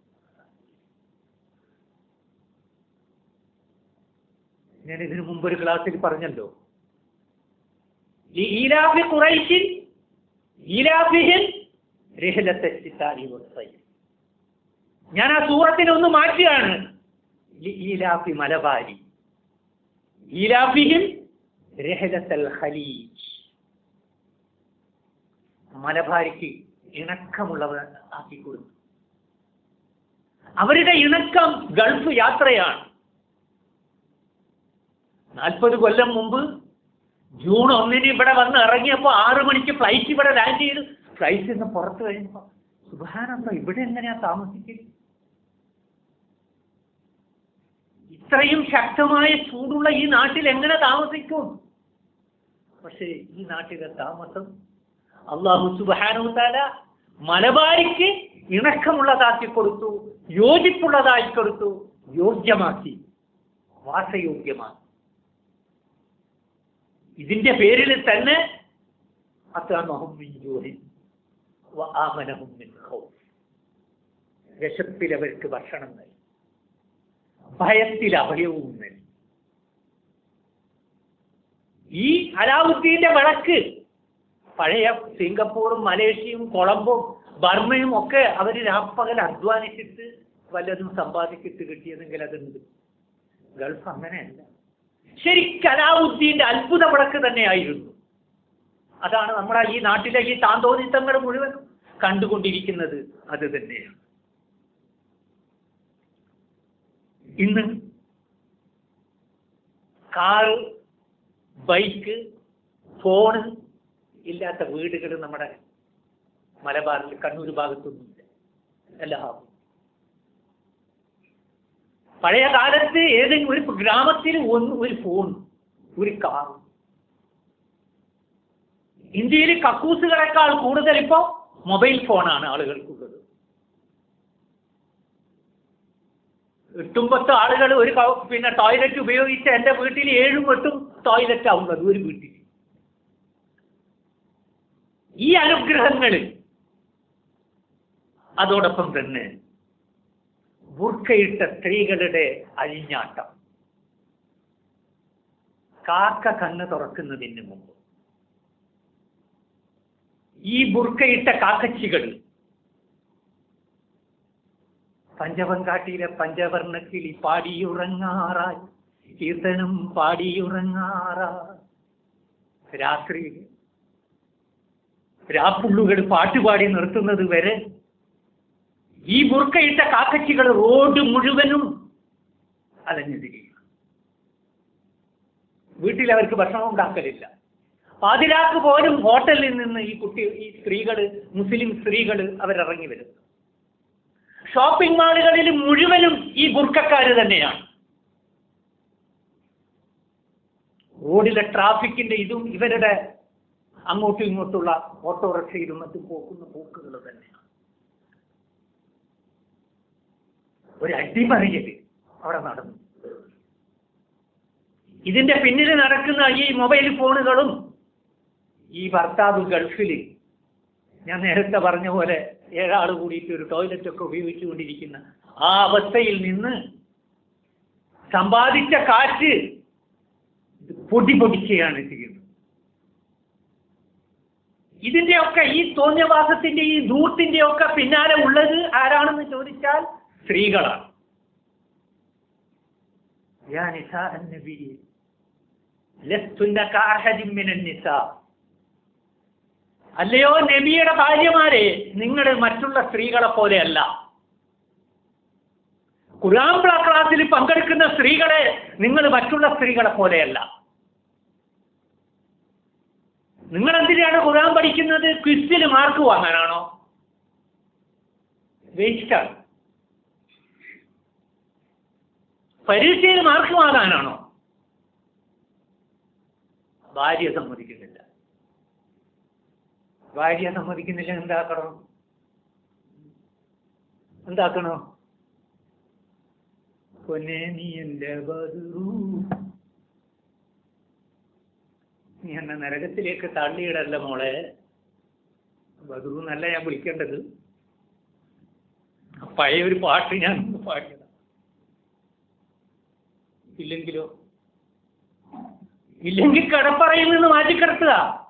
ഞാൻ ഇതിനു മുമ്പ് ഒരു ക്ലാസ്സിൽ പറഞ്ഞല്ലോ ഈ ഈലാഫി ഖുറൈശിൻ ഈലാഫിഹിൻ രഹലത്തെ ചിത്താരി വസ്സൈൻ ഞാൻ ആ സൂറത്തിനെ ഒന്ന് മാറ്റുകയാണ് ഈ ഈലാഫി മലബാരി ഈലാഫിഹിൻ രഹലത്തൽ ഖലീജ് മലബാരിക്ക് ഇണക്കമുള്ളവർ ആക്കി കൊടുത്തു അവരുടെ ഇണക്കം ഗൾഫ് യാത്രയാണ് നാൽപ്പത് കൊല്ലം മുമ്പ് ജൂൺ ഒന്നിന് ഇവിടെ വന്ന് ഇറങ്ങിയപ്പോൾ ആറു മണിക്ക് ഫ്ലൈറ്റ് ഇവിടെ ലാൻഡ് ചെയ്ത് ഫ്ലൈറ്റ് നിന്ന് പുറത്ത് കഴിഞ്ഞപ്പോൾ സുബാനന്ദ ഇവിടെ എങ്ങനെയാ താമസിക്കല് ഇത്രയും ശക്തമായ ചൂടുള്ള ഈ നാട്ടിൽ എങ്ങനെ താമസിക്കും പക്ഷേ ഈ നാട്ടിലെ താമസം അള്ളാഹു സുബാനുത്താല മലബാരിക്ക് ഇണക്കമുള്ളതാക്കി കൊടുത്തു യോജിപ്പുള്ളതായി കൊടുത്തു യോഗ്യമാക്കി വാസയോഗ്യമാക്കി ഇതിന്റെ പേരിൽ തന്നെ അത്താമഹും മിൻ ജൂഹിൻ വ ആമനഹും മിൻ ഖൗഫ് വിശപ്പിൽ അവർക്ക് ഭക്ഷണം നൽകി ഭയത്തിൽ അഭയവും നൽകി ഈ അലാവുദ്ദീന്റെ വിളക്ക് പഴയ സിംഗപ്പൂറും മലേഷ്യയും കൊളംബും ബർമയും ഒക്കെ അവർ രാപ്പകൽ അധ്വാനിച്ചിട്ട് വല്ലതും സമ്പാദിച്ചിട്ട് കിട്ടിയതെങ്കിൽ അതുണ്ട് ഗൾഫ് അങ്ങനെയല്ല ശരിക്കും അലാവുദ്ദീന്റെ അത്ഭുത വിളക്ക് തന്നെയായിരുന്നു അതാണ് നമ്മുടെ ഈ നാട്ടിലെ ഈ താന്തോന്നിത്തങ്ങൾ മുഴുവൻ കണ്ടുകൊണ്ടിരിക്കുന്നത് അത് തന്നെയാണ് ഇന്ന് കാറ് ബൈക്ക് ഫോണ് ഇല്ലാത്ത വീടുകൾ നമ്മുടെ മലബാറിൽ കണ്ണൂർ ഭാഗത്തൊന്നുമില്ല എല്ലാം പഴയ കാലത്ത് ഏതെങ്കിലും ഒരു ഗ്രാമത്തിൽ ഒന്ന് ഒരു ഫോൺ ഒരു കാർ ഇന്ത്യയിൽ കക്കൂസുകളെക്കാൾ കൂടുതൽ ഇപ്പോ മൊബൈൽ ഫോണാണ് ആളുകൾക്കുള്ളത് എട്ടുമ്പത്ത് ആളുകൾ ഒരു ക- പിന്നെ ടോയ്ലറ്റ് ഉപയോഗിച്ച് എന്റെ വീട്ടിൽ ഏഴും എട്ടും ടോയ്ലറ്റ് ആവുന്നത് ഒരു വീട്ടിൽ ഈ അനുഗ്രഹങ്ങൾ അതോടൊപ്പം തന്നെ ബുർക്കയിട്ട സ്ത്രീകളുടെ അഴിഞ്ഞാട്ടം കാക്ക കണ്ണ് തുറക്കുന്നതിന് മുമ്പ് ഈ ബുർക്കയിട്ട കാക്കച്ചികൾ പഞ്ചവങ്കാട്ടിയിലെ പഞ്ചവർണ്ണ കിളി പാടിയുറങ്ങാറായി കീർത്തനം പാടിയുറങ്ങാറായി രാത്രിയിൽ രാപ്പുള്ളുകൾ പാട്ടുപാടി നിർത്തുന്നത് വരെ ഈ ബുർക്കയിട്ട കാക്കച്ചികൾ റോഡ് മുഴുവനും അലഞ്ഞു തിരിയുക വീട്ടിൽ അവർക്ക് ഭക്ഷണം ഉണ്ടാക്കലില്ല പാതിരാക്ക് പോലും ഹോട്ടലിൽ നിന്ന് ഈ കുട്ടി ഈ സ്ത്രീകള് മുസ്ലിം സ്ത്രീകള് അവരിറങ്ങി വരും ഷോപ്പിംഗ് മാളുകളിൽ മുഴുവനും ഈ ബുർക്കക്കാര് തന്നെയാണ് റോഡിലെ ട്രാഫിക്കിന്റെ ഇതും ഇവരുടെ അങ്ങോട്ടും ഇങ്ങോട്ടുള്ള ഓട്ടോറിക്ഷയിലും മറ്റും പോക്കുന്ന പോക്കുകൾ തന്നെയാണ് ഒരു അടിമറിയല് അവിടെ നടന്നു ഇതിന്റെ പിന്നിൽ നടക്കുന്ന ഈ മൊബൈൽ ഫോണുകളും ഈ ഭർത്താവ് ഗൾഫിൽ ഞാൻ നേരത്തെ പറഞ്ഞ പോലെ ഏഴാൾ കൂടിയിട്ട് ഒരു ടോയ്ലറ്റ് ഒക്കെ ഉപയോഗിച്ചുകൊണ്ടിരിക്കുന്ന ആ അവസ്ഥയിൽ നിന്ന് സമ്പാദിച്ച കാറ്റ് ഇത് പൊടി പൊടിക്കുകയാണ് ചെയ്യുന്നത് ഇതിന്റെയൊക്കെ ഈ തോന്നിയവാസത്തിന്റെ ഈ ദൂർത്തിന്റെ ഒക്കെ പിന്നാലെ ഉള്ളത് ആരാണെന്ന് ചോദിച്ചാൽ സ്ത്രീകളാണ് يا نساء النبي لستن كأحد من النساء അല്ലയോ നബിയുടെ ഭാര്യമാരെ നിങ്ങൾ മറ്റുള്ള സ്ത്രീകളെ പോലെയല്ല ഖുർആൻ ക്ലാസ് ക്ലാസ്സിൽ പങ്കെടുക്കുന്ന സ്ത്രീകളെ നിങ്ങൾ മറ്റുള്ള സ്ത്രീകളെ പോലെയല്ല നിങ്ങൾ എന്തിനാണ് ഖുർആൻ പഠിക്കുന്നത് ക്വിസിൽ മാർക്ക് വാങ്ങാനാണോ വേസ്റ്റാണ് പരീക്ഷയിൽ മാർക്ക് വാങ്ങാനാണോ ഭാര്യ സമ്മതിക്കുന്നില്ല ഭാര്യ സമ്മതിക്കുന്നില്ല എന്താക്കണം എന്താക്കണോ പൊന്നെ നീ എന്റെ ബദറു നീ എന്നെ നരകത്തിലേക്ക് തള്ളിയിടല്ല മോളെ ബദറു എന്നല്ല ഞാൻ വിളിക്കേണ്ടത് പഴയ ഒരു പാട്ട് ഞാൻ പാടിയത് ഇല്ലെങ്കിലോ ഇല്ലെങ്കിൽ കടപ്പറയിൽ നിന്ന് മാറ്റിക്കിടത്തുക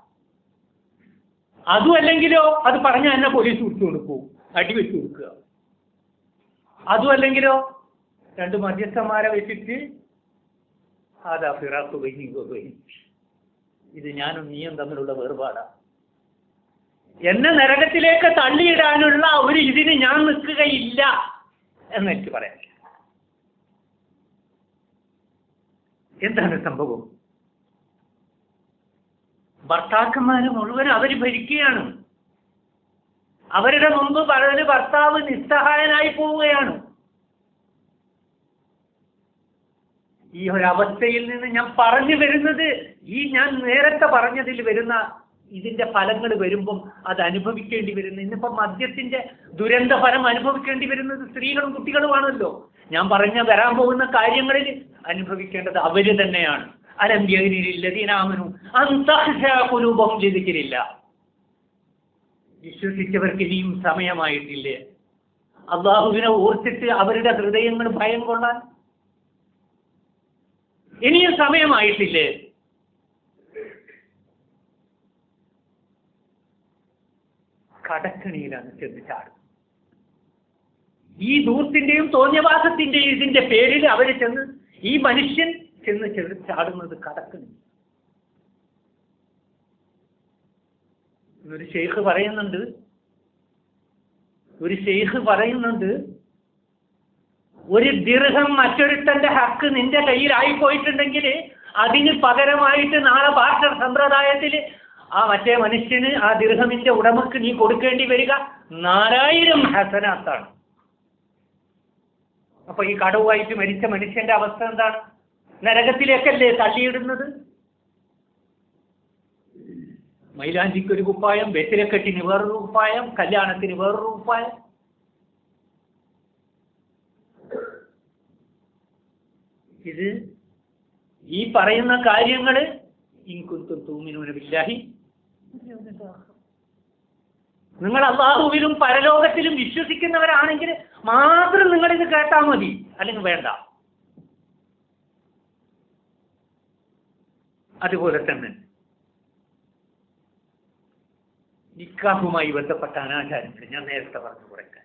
അതും അല്ലെങ്കിലോ അത് പറഞ്ഞ എന്നെ പോലീസ് വിളിച്ചു കൊടുക്കും അടി വെച്ച് കൊടുക്കുക അതും അല്ലെങ്കിലോ രണ്ട് മധ്യസ്ഥന്മാരെ വെച്ചിട്ട് അതാ ഫിറാഖ് ബൈനി ബൈനി ഇത് ഞാനും നീയും തമ്മിലുള്ള വേർപാടാ എന്നെ നരകത്തിലേക്ക് തള്ളിയിടാനുള്ള ഒരു ഇതിന് ഞാൻ നിൽക്കുകയില്ല എന്നെനിക്ക് പറയാൻ എന്താണ് സംഭവം ഭർത്താക്കന്മാര് മുഴുവൻ അവര് ഭരിക്കുകയാണ് അവരുടെ മുമ്പ് പലര് ഭർത്താവ് നിസ്സഹായനായി പോവുകയാണ് ഈ ഒരവസ്ഥയിൽ നിന്ന് ഞാൻ പറഞ്ഞു വരുന്നത് ഈ ഞാൻ നേരത്തെ പറഞ്ഞതിൽ വരുന്ന ഇതിന്റെ ഫലങ്ങൾ വരുമ്പം അത് അനുഭവിക്കേണ്ടി വരുന്നു ഇന്നിപ്പോ മദ്യത്തിന്റെ ദുരന്ത ഫലം അനുഭവിക്കേണ്ടി വരുന്നത് സ്ത്രീകളും കുട്ടികളുമാണല്ലോ ഞാൻ പറഞ്ഞ വരാൻ പോകുന്ന കാര്യങ്ങളിൽ അനുഭവിക്കേണ്ടത് അവര് തന്നെയാണ് അലംബ്യതിനാമനു അന്തഹുരൂപം ചിന്തിക്കലില്ല വിശ്വസിച്ചവർക്ക് ഇനിയും സമയമായിട്ടില്ലേ അള്ളാഹുവിനെ ഓർത്തിട്ട് അവരുടെ ഹൃദയങ്ങൾ ഭയം കൊള്ളാൻ ഇനിയും സമയമായിട്ടില്ലേ കടക്കണിയിലാണ് ചെന്ന് ചാടും ഈ ദൂർത്തിന്റെയും തോന്നിയവാസത്തിന്റെയും ഇതിന്റെ പേരിൽ അവര് ചെന്ന് ഈ മനുഷ്യൻ ചെന്ന് ചെന്ന് ചാടുന്നത് കടക്കണി ഒരു ഷെയ്ഖ് പറയുന്നുണ്ട് ഒരു ഷെയ്ഖ് പറയുന്നുണ്ട് ഒരു ദീർഘം മറ്റൊരുത്തന്റെ ഹക്ക് നിന്റെ കയ്യിലായി പോയിട്ടുണ്ടെങ്കിൽ അതിന് പകരമായിട്ട് നാളെ ഭാഷ സമ്പ്രദായത്തിൽ ആ മറ്റേ മനുഷ്യന് ആ ദീർഘമിന്റെ ഉടമക്ക് നീ കൊടുക്കേണ്ടി വരിക നാലായിരം ഹസനാത്താണ് അപ്പൊ ഈ കടവുമായിട്ട് മരിച്ച മനുഷ്യന്റെ അവസ്ഥ എന്താണ് നരകത്തിലേക്കല്ലേ തള്ളിയിടുന്നത് മൈലാഞ്ചിക്ക് ഒരു കുപ്പായം വെറ്റിലക്കെട്ടിന് വേറൊരു കുപ്പായം കല്യാണത്തിന് വേറൊരു കുപ്പായം ഇത് ഈ പറയുന്ന കാര്യങ്ങള് ഇൻകുന്തും തൂമിനൂന ബില്ലാഹി നിങ്ങൾ അള്ളാഹുവിലും പരലോകത്തിലും വിശ്വസിക്കുന്നവരാണെങ്കിൽ മാത്രം നിങ്ങൾ ഇത് കേട്ടാൽ മതി അല്ലെങ്കിൽ വേണ്ട അതുപോലെ തന്നെ നിക്കാഹുമായി ബന്ധപ്പെട്ട അനാചാരങ്ങൾ ഞാൻ നേരത്തെ പറഞ്ഞു കുറയ്ക്കാൻ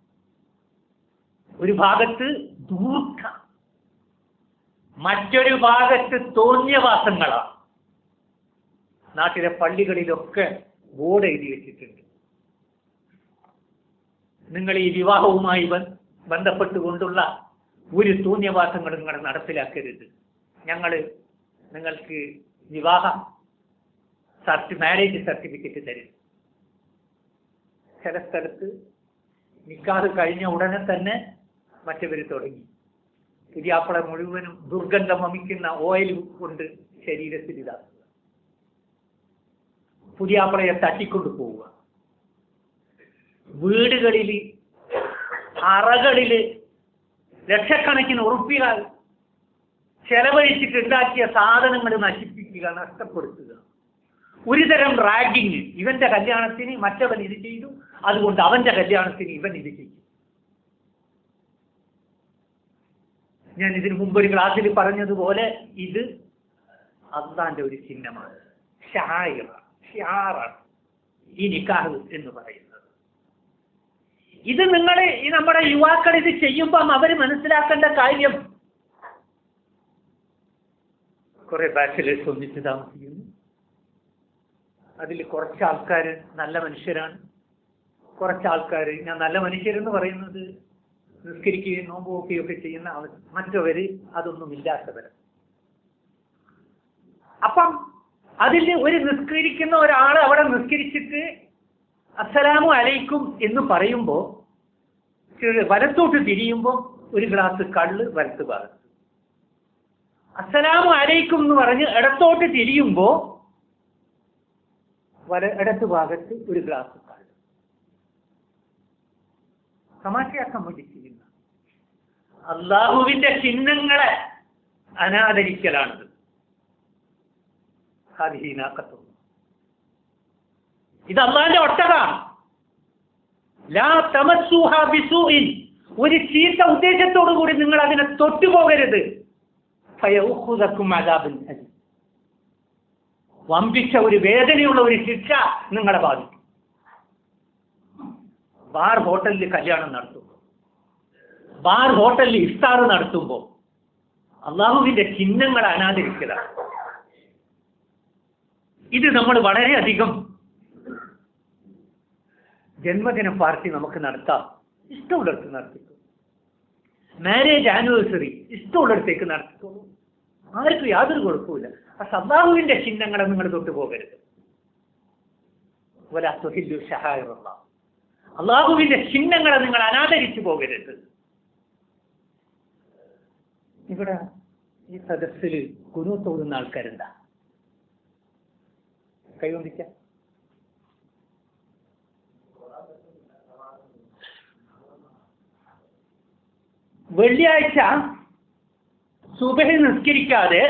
ഒരു ഭാഗത്ത് ദൂർത്ത മറ്റൊരു ഭാഗത്ത് തോന്നിയവാസങ്ങളാണ് നാട്ടിലെ പള്ളികളിലൊക്കെ ബോർഡ് എഴുതി വെച്ചിട്ടുണ്ട് നിങ്ങൾ ഈ വിവാഹവുമായി ബ- ബന്ധപ്പെട്ടുകൊണ്ടുള്ള ഒരു ശൂന്യവാസങ്ങളും നിങ്ങൾ നടപ്പിലാക്കരുത് ഞങ്ങൾ നിങ്ങൾക്ക് വിവാഹ സർട്ടി മാരേജ് സർട്ടിഫിക്കറ്റ് തരും ചില സ്ഥലത്ത് നിക്കാഹ് കഴിഞ്ഞ ഉടനെ തന്നെ മറ്റവർ തുടങ്ങി പുതിയാപ്പളെ മുഴുവനും ദുർഗന്ധം വമിക്കുന്ന ഓയിൽ കൊണ്ട് ശരീരത്തിൽ ഇതാക്കുക പുതിയാപ്പളയെ തട്ടിക്കൊണ്ടു പോവുക വീടുകളിൽ അറകളിൽ ലക്ഷക്കണക്കിന് ഉറുപ്പികൾ ചെലവഴിച്ചിട്ട് ഉണ്ടാക്കിയ സാധനങ്ങൾ നശിപ്പിക്കുക നഷ്ടപ്പെടുത്തുക ഒരുതരം റാഗിങ് ഇവന്റെ കല്യാണത്തിന് മറ്റവൻ ഇത് ചെയ്തു അതുകൊണ്ട് അവന്റെ കല്യാണത്തിന് ഇവൻ ഇത് ചെയ്യും ഞാൻ ഇതിനു മുമ്പ് ഒരു ക്ലാസ്സിൽ പറഞ്ഞതുപോലെ ഇത് അള്ളാന്റെ ഒരു ചിഹ്നമാണ് ഷായിറ ഷിയാറാണ് ഈ നിക്കാഹ് എന്ന് പറയുന്നത് ഇത് നിങ്ങൾ ഈ നമ്മുടെ യുവാക്കൾ ഇത് ചെയ്യുമ്പം അവർ മനസ്സിലാക്കേണ്ട കാര്യം കുറെ ബാച്ചിലേഴ്സ് ഒന്നിച്ച് താമസിക്കുന്നു അതിൽ കുറച്ച് ആൾക്കാർ നല്ല മനുഷ്യരാണ് കുറച്ച് ആൾക്കാർ ഞാൻ നല്ല മനുഷ്യരെന്ന് പറയുന്നത് നിസ്കരിക്കുകയും നോമ്പ് നോക്കുകയും ഒക്കെ ചെയ്യുന്ന അവർ മറ്റവര് അതൊന്നും ഇല്ലാത്തവർ അപ്പം അതിൽ ഒരു നിസ്കരിക്കുന്ന ഒരാൾ അവിടെ നിസ്കരിച്ചിട്ട് അസ്സലാമു അലൈക്കും എന്ന് പറയുമ്പോൾ വലത്തോട്ട് തിരിയുമ്പോൾ ഒരു ഗ്ലാസ് കള്ള് വലത്ത് ഭാഗത്ത് അസ്സലാമു അലൈക്കും എന്ന് പറഞ്ഞ് ഇടത്തോട്ട് തിരിയുമ്പോൾ വല ഇടത്ത് ഭാഗത്ത് ഒരു ഗ്ലാസ് കള്ള് തമാശയാക്കാൻ വേണ്ടി ചെയ്യുന്ന അള്ളാഹുവിന്റെ ചിഹ്നങ്ങളെ അനാദരിക്കലാണിത് ഹാദിഹീനാക്കത്തു ഇത് അള്ളാന്റെ ഒട്ടകാണ് ലാ തമസ്സൂഹ ബിസൂഇൻ ഒരു ചീത്ത ഉദ്ദേശത്തോടു കൂടി നിങ്ങൾ അതിനെ തൊട്ടുപോകരുത് ഫയൗഖുദക്കും അദാബുൻ അലീം. വമ്പിച്ച ഒരു വേദനയുള്ള ഒരു ശിക്ഷ നിങ്ങളെ ബാധിക്കും ബാർ ഹോട്ടലിൽ കല്യാണം നടത്തുമ്പോൾ ബാർ ഹോട്ടലിൽ ഇഫ്താർ നടത്തുമ്പോൾ അള്ളാഹുവിന്റെ ചിഹ്നങ്ങൾ അനാദരിക്കലാണ് ഇത് നമ്മൾ വളരെയധികം ജന്മദിന പാർട്ടി നമുക്ക് നടത്താം ഇഷ്ടമുള്ളിടത്ത് നടത്തിക്കോ മാരേജ് ആനിവേഴ്സറി ഇഷ്ടമുള്ളിടത്തേക്ക് നടത്തിക്കോളൂ ആർക്കും യാതൊരു കുഴപ്പമില്ല പക്ഷെ അള്ളാഹുവിന്റെ ചിഹ്നങ്ങളെ നിങ്ങൾ തൊട്ടു പോകരുത് വലാ തുഹില്ലു ഷഹായിറുള്ള അള്ളാഹുവിന്റെ ചിഹ്നങ്ങളെ നിങ്ങൾ അനാദരിച്ചു പോകരുത് ഇവിടെ ഈ സദസ്സിൽ കുരു തോന്നുന്ന ആൾക്കാരുണ്ടാ കൈകൊണ്ടിക്കാം വെള്ളിയാഴ്ച സുബഹി നിസ്കരിക്കാതെ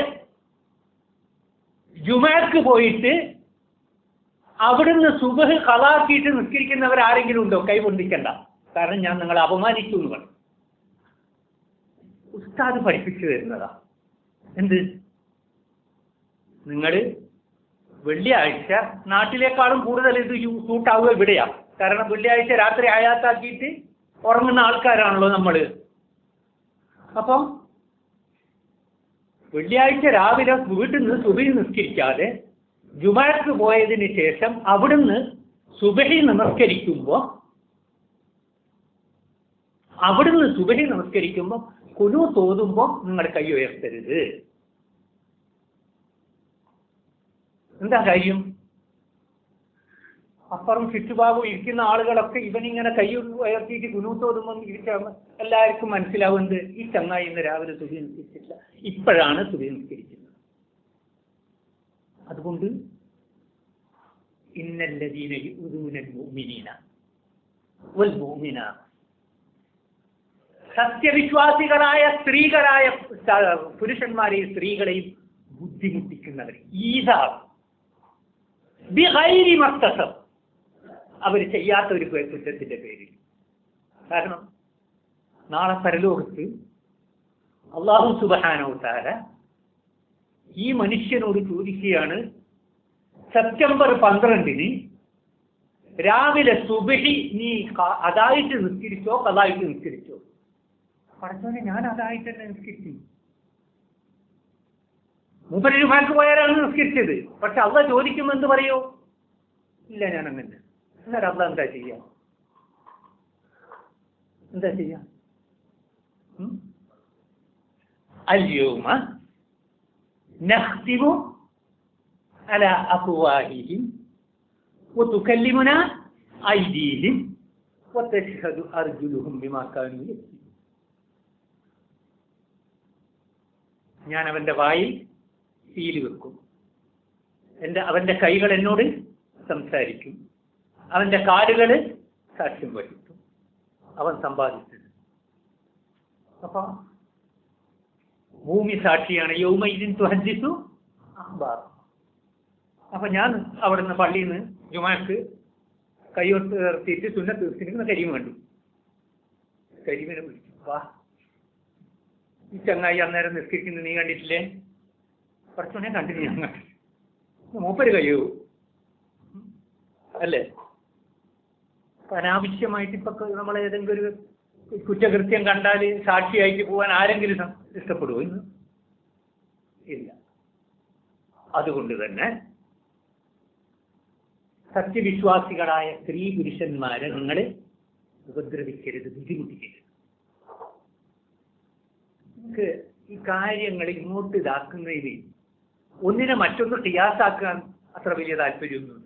ജുമാക്ക് പോയിട്ട് അവിടുന്ന് സുബഹ് കളാക്കിയിട്ട് നിസ്കരിക്കുന്നവർ ആരെങ്കിലും ഉണ്ടോ കൈ പൊന്തിക്കണ്ട കാരണം ഞാൻ നിങ്ങളെ അപമാനിച്ചു എന്ന് പറഞ്ഞു ഉസ്താദ് പഠിപ്പിച്ചു തരുന്നതാ എന്ത് നിങ്ങൾ വെള്ളിയാഴ്ച നാട്ടിലേക്കാളും കൂടുതൽ ഇത് യൂ- സൂട്ടാവുക ഇവിടെയാ കാരണം വെള്ളിയാഴ്ച രാത്രി ആയാത്താക്കിയിട്ട് ഉറങ്ങുന്ന ആൾക്കാരാണല്ലോ നമ്മൾ അപ്പം വെള്ളിയാഴ്ച രാവിലെ വീട്ടിൽ നിന്ന് സുബഹി നിസ്കരിക്കാതെ ജുമാക്ക് പോയതിന് ശേഷം അവിടുന്ന് സുബഹി നമസ്കരിക്കുമ്പോൾ അവിടുന്ന് സുബഹി നമസ്കരിക്കുമ്പോൾ കുനു തോതുമ്പോൾ നിങ്ങൾ കൈ ഉയർത്തരുത് എന്താ കാര്യം അപ്പുറം ചുറ്റുഭാഗം ഇരിക്കുന്ന ആളുകളൊക്കെ ഇവനിങ്ങനെ കൈ ഉയർത്തിയിട്ട് കുനൂത്തോതുമ്പോൾ ഇരിക്കാൻ എല്ലാവർക്കും മനസ്സിലാവുന്നത് ഈ ചങ്ങായി ഇന്ന് രാവിലെ തുകി നിസ്കരിച്ചില്ല ഇപ്പോഴാണ് തുകി നിസ്കരിക്കുന്നത് അതുകൊണ്ട് ഇന്നല്ലതീന യുദൂനൽ മുഅ്മിനീന വൽ മുഅ്മിനാ സത്യവിശ്വാസികളായ സ്ത്രീകളായ സ- പുരുഷന്മാരെയും സ്ത്രീകളെയും ബുദ്ധിമുട്ടിക്കുന്നവർ ഈതാവ് ബിഗൈരി മക്തസം അവർ ചെയ്യാത്ത ഒരു കുറ്റത്തിന്റെ പേരിൽ കാരണം നാളെ പരലോകത്ത് അള്ളാഹു സുബാനോത്താര ഈ മനുഷ്യനോട് ചോദിക്കുകയാണ് സെപ്റ്റംബർ പന്ത്രണ്ടിന് രാവിലെ സുബഹി നീ ക- അതായിട്ട് നിസ്കരിച്ചോ കഥായിട്ട് നിസ്കരിച്ചോ പഠിച്ചോനെ ഞാൻ അതായിട്ട് തന്നെ നിസ്കരിച്ചു മൂപ്പര് രൂപക്ക് പോയാലാണ് നിസ്കരിച്ചത് പക്ഷെ അള്ള ചോദിക്കുമ്പോൾ എന്ത് പറയോ ഇല്ല ഞാൻ അങ്ങനെ എന്നാലും അള്ള എന്താ ചെയ്യാ എന്താ ചെയ്യാ ഉം? اليوم نختم على أفواههم وتكلمنا أيديهم وتشهد أرجلهم بما كانوا يكسبون ഞാൻ അവന്റെ വായിൽ സീല് വെക്കും എൻ്റെ അവന്റെ കൈകൾ എന്നോട് സംസാരിക്കും അവന്റെ കാലുകൾ സാക്ഷ്യം വഹിക്കും അവൻ സമ്പാദിച്ചത് അപ്പൊ ഭൂമി സാക്ഷിയാണ് യൗമൈദിൻ തുഹദ്ദിസു അഖ്ബാർ അപ്പൊ ഞാൻ അവിടുന്ന് പള്ളിയിൽ നിന്ന് ജുമാക്ക് കൈയൊട്ട് നിർത്തിയിട്ട് സുന്ന തീർത്തിരിക്കുന്ന കരിമ കണ്ടു കരിമിനെ വിളിച്ചു വാ ഈ ചങ്ങായി അന്നേരം നിസ്കരിക്കുന്നത് നീ കണ്ടിട്ടില്ലേ കുറച്ചുകൂടെ കണ്ടിട്ട് ഞാൻ കണ്ടു മൂപ്പര് കഴിയൂ അല്ലേ അപ്പൊ അനാവശ്യമായിട്ട് ഇപ്പൊ നമ്മൾ ഏതെങ്കിലും ഒരു കുറ്റകൃത്യം കണ്ടാൽ സാക്ഷിയായിട്ട് പോകാൻ ആരെങ്കിലും സം- ഇഷ്ടപ്പെടുമോ ഇന്ന് ഇല്ല അതുകൊണ്ട് തന്നെ സത്യവിശ്വാസികളായ സ്ത്രീ പുരുഷന്മാരെ നിങ്ങൾ ഉപദ്രവിക്കരുത് ബുദ്ധിമുട്ടിക്കരുത് നിങ്ങൾക്ക് ഈ കാര്യങ്ങൾ ഇങ്ങോട്ട് ഇതാക്കുന്നതിൽ ഒന്നിനെ മറ്റൊന്ന് ടിയാസാക്കാൻ അത്ര വലിയ താല്പര്യമൊന്നുമില്ല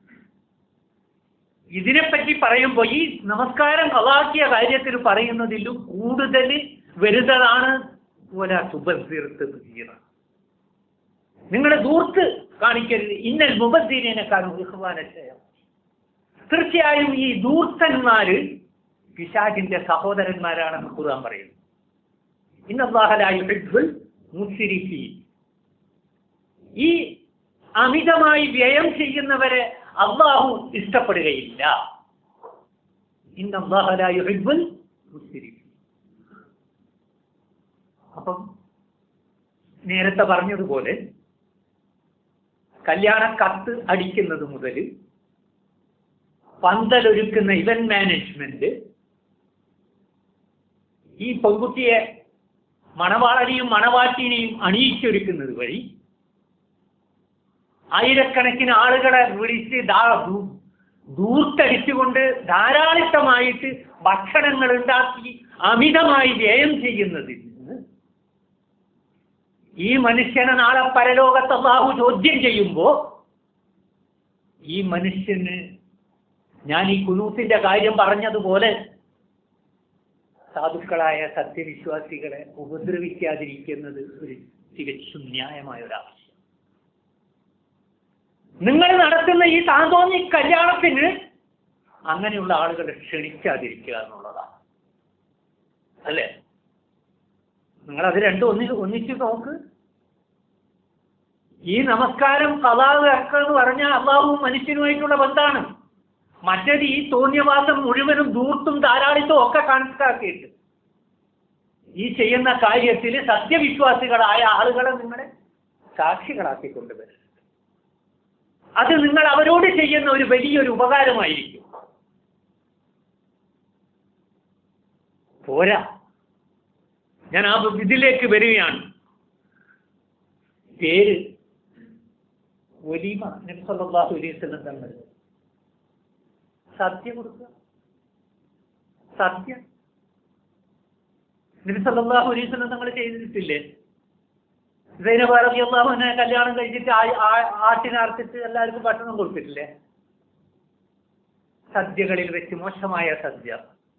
ഇതിനെപ്പറ്റി പറയുമ്പോൾ ഈ നമസ്കാരം കളാക്കിയ കാര്യത്തിൽ പറയുന്നതിലും കൂടുതൽ വരുന്നതാണ് പോലെ സുബീർത്ത് തീറ നിങ്ങൾ ദൂർത്ത് കാണിക്കരുത് ഇന്നൽ മുബദ്ദീനേക്കാളും ബഹുമാനക്ഷയം തീർച്ചയായും ഈ ദൂർത്തന്മാര് പിശാചിന്റെ സഹോദരന്മാരാണെന്ന് ഖുർആൻ പറയുന്നു ഇന്നല്ലാഹലായുൽ മുസ്രിഫീൻ ഈ അമിതമായി വ്യയം ചെയ്യുന്നവരെ അള്ളാഹു ഇഷ്ടപ്പെടുകയില്ല ഇന്നല്ലാഹലായുൽ മുസ്രിഫീൻ അപ്പം നേരത്തെ പറഞ്ഞതുപോലെ കല്യാണ കത്ത് അടിക്കുന്നത് മുതൽ പന്തലൊരുക്കുന്ന ഇവന്റ് മാനേജ്മെന്റ് ഈ പെൺകുട്ടിയെ മണവാളനെയും മണവാട്ടിനെയും അണിയിച്ചൊരുക്കുന്നത് വഴി ആയിരക്കണക്കിന് ആളുകളെ വിളിച്ച് ദാ- ദൂ- ദൂർത്തടിച്ചുകൊണ്ട് ധാരാളിത്തമായിട്ട് ഭക്ഷണങ്ങൾ ഉണ്ടാക്കി അമിതമായി വ്യയം ചെയ്യുന്നതിൽ നിന്ന് ഈ മനുഷ്യനെ നാളെ പരലോകത്ത് അള്ളാഹു ചോദ്യം ചെയ്യുമ്പോ ഈ മനുഷ്യന് ഞാൻ ഈ കുനൂത്തിന്റെ കാര്യം പറഞ്ഞതുപോലെ സാധുക്കളായ സത്യവിശ്വാസികളെ ഉപദ്രവിക്കാതിരിക്കുന്നത് ഒരു തികച്ചും ന്യായമായ ഒരു ആവശ്യം നിങ്ങൾ നടത്തുന്ന ഈ സാന്തോന്നി കല്യാണത്തിന് അങ്ങനെയുള്ള ആളുകളെ ക്ഷണിക്കാതിരിക്കുക എന്നുള്ളതാണ് അല്ലേ നിങ്ങൾ അത് രണ്ടും ഒന്നി ഒന്നിച്ച് നോക്ക് ഈ നമസ്കാരം കലാവ് എന്ന് പറഞ്ഞാൽ അള്ളാഹുവും മനുഷ്യനുമായിട്ടുള്ള ബന്ധമാണ് മറ്റേത് ഈ തോന്നിയവാസം മുഴുവനും ദൂർത്തും ധാരാളിത്തും ഒക്കെ കണക്കാക്കിയിട്ട് ഈ ചെയ്യുന്ന കാര്യത്തിൽ സത്യവിശ്വാസികളായ ആളുകളെ നിങ്ങളെ സാക്ഷികളാക്കി കൊണ്ടുവരും അത് നിങ്ങൾ അവരോട് ചെയ്യുന്ന ഒരു വലിയൊരു ഉപകാരമായിരിക്കും പോരാ ഞാൻ ആ ഇതിലേക്ക് വരികയാണ് പേര് ഒലീമ നബിസല്ലാഹു അലൈഹി വസല്ലം തങ്ങൾ സദ്യ കൊടുക്കുക സദ്യ നബിസല്ലാഹു അലൈഹി വസല്ലം തങ്ങൾ ചെയ്തിട്ടില്ലേ സൈനബ് റളിയല്ലാഹുവിനെ കല്യാണം കഴിച്ചിട്ട് ആ- ആ- ആട്ടിനർത്തിട്ട് എല്ലാവർക്കും ഭക്ഷണം കൊടുത്തിട്ടില്ലേ സദ്യകളിൽ വെച്ച് മോശമായ സദ്യ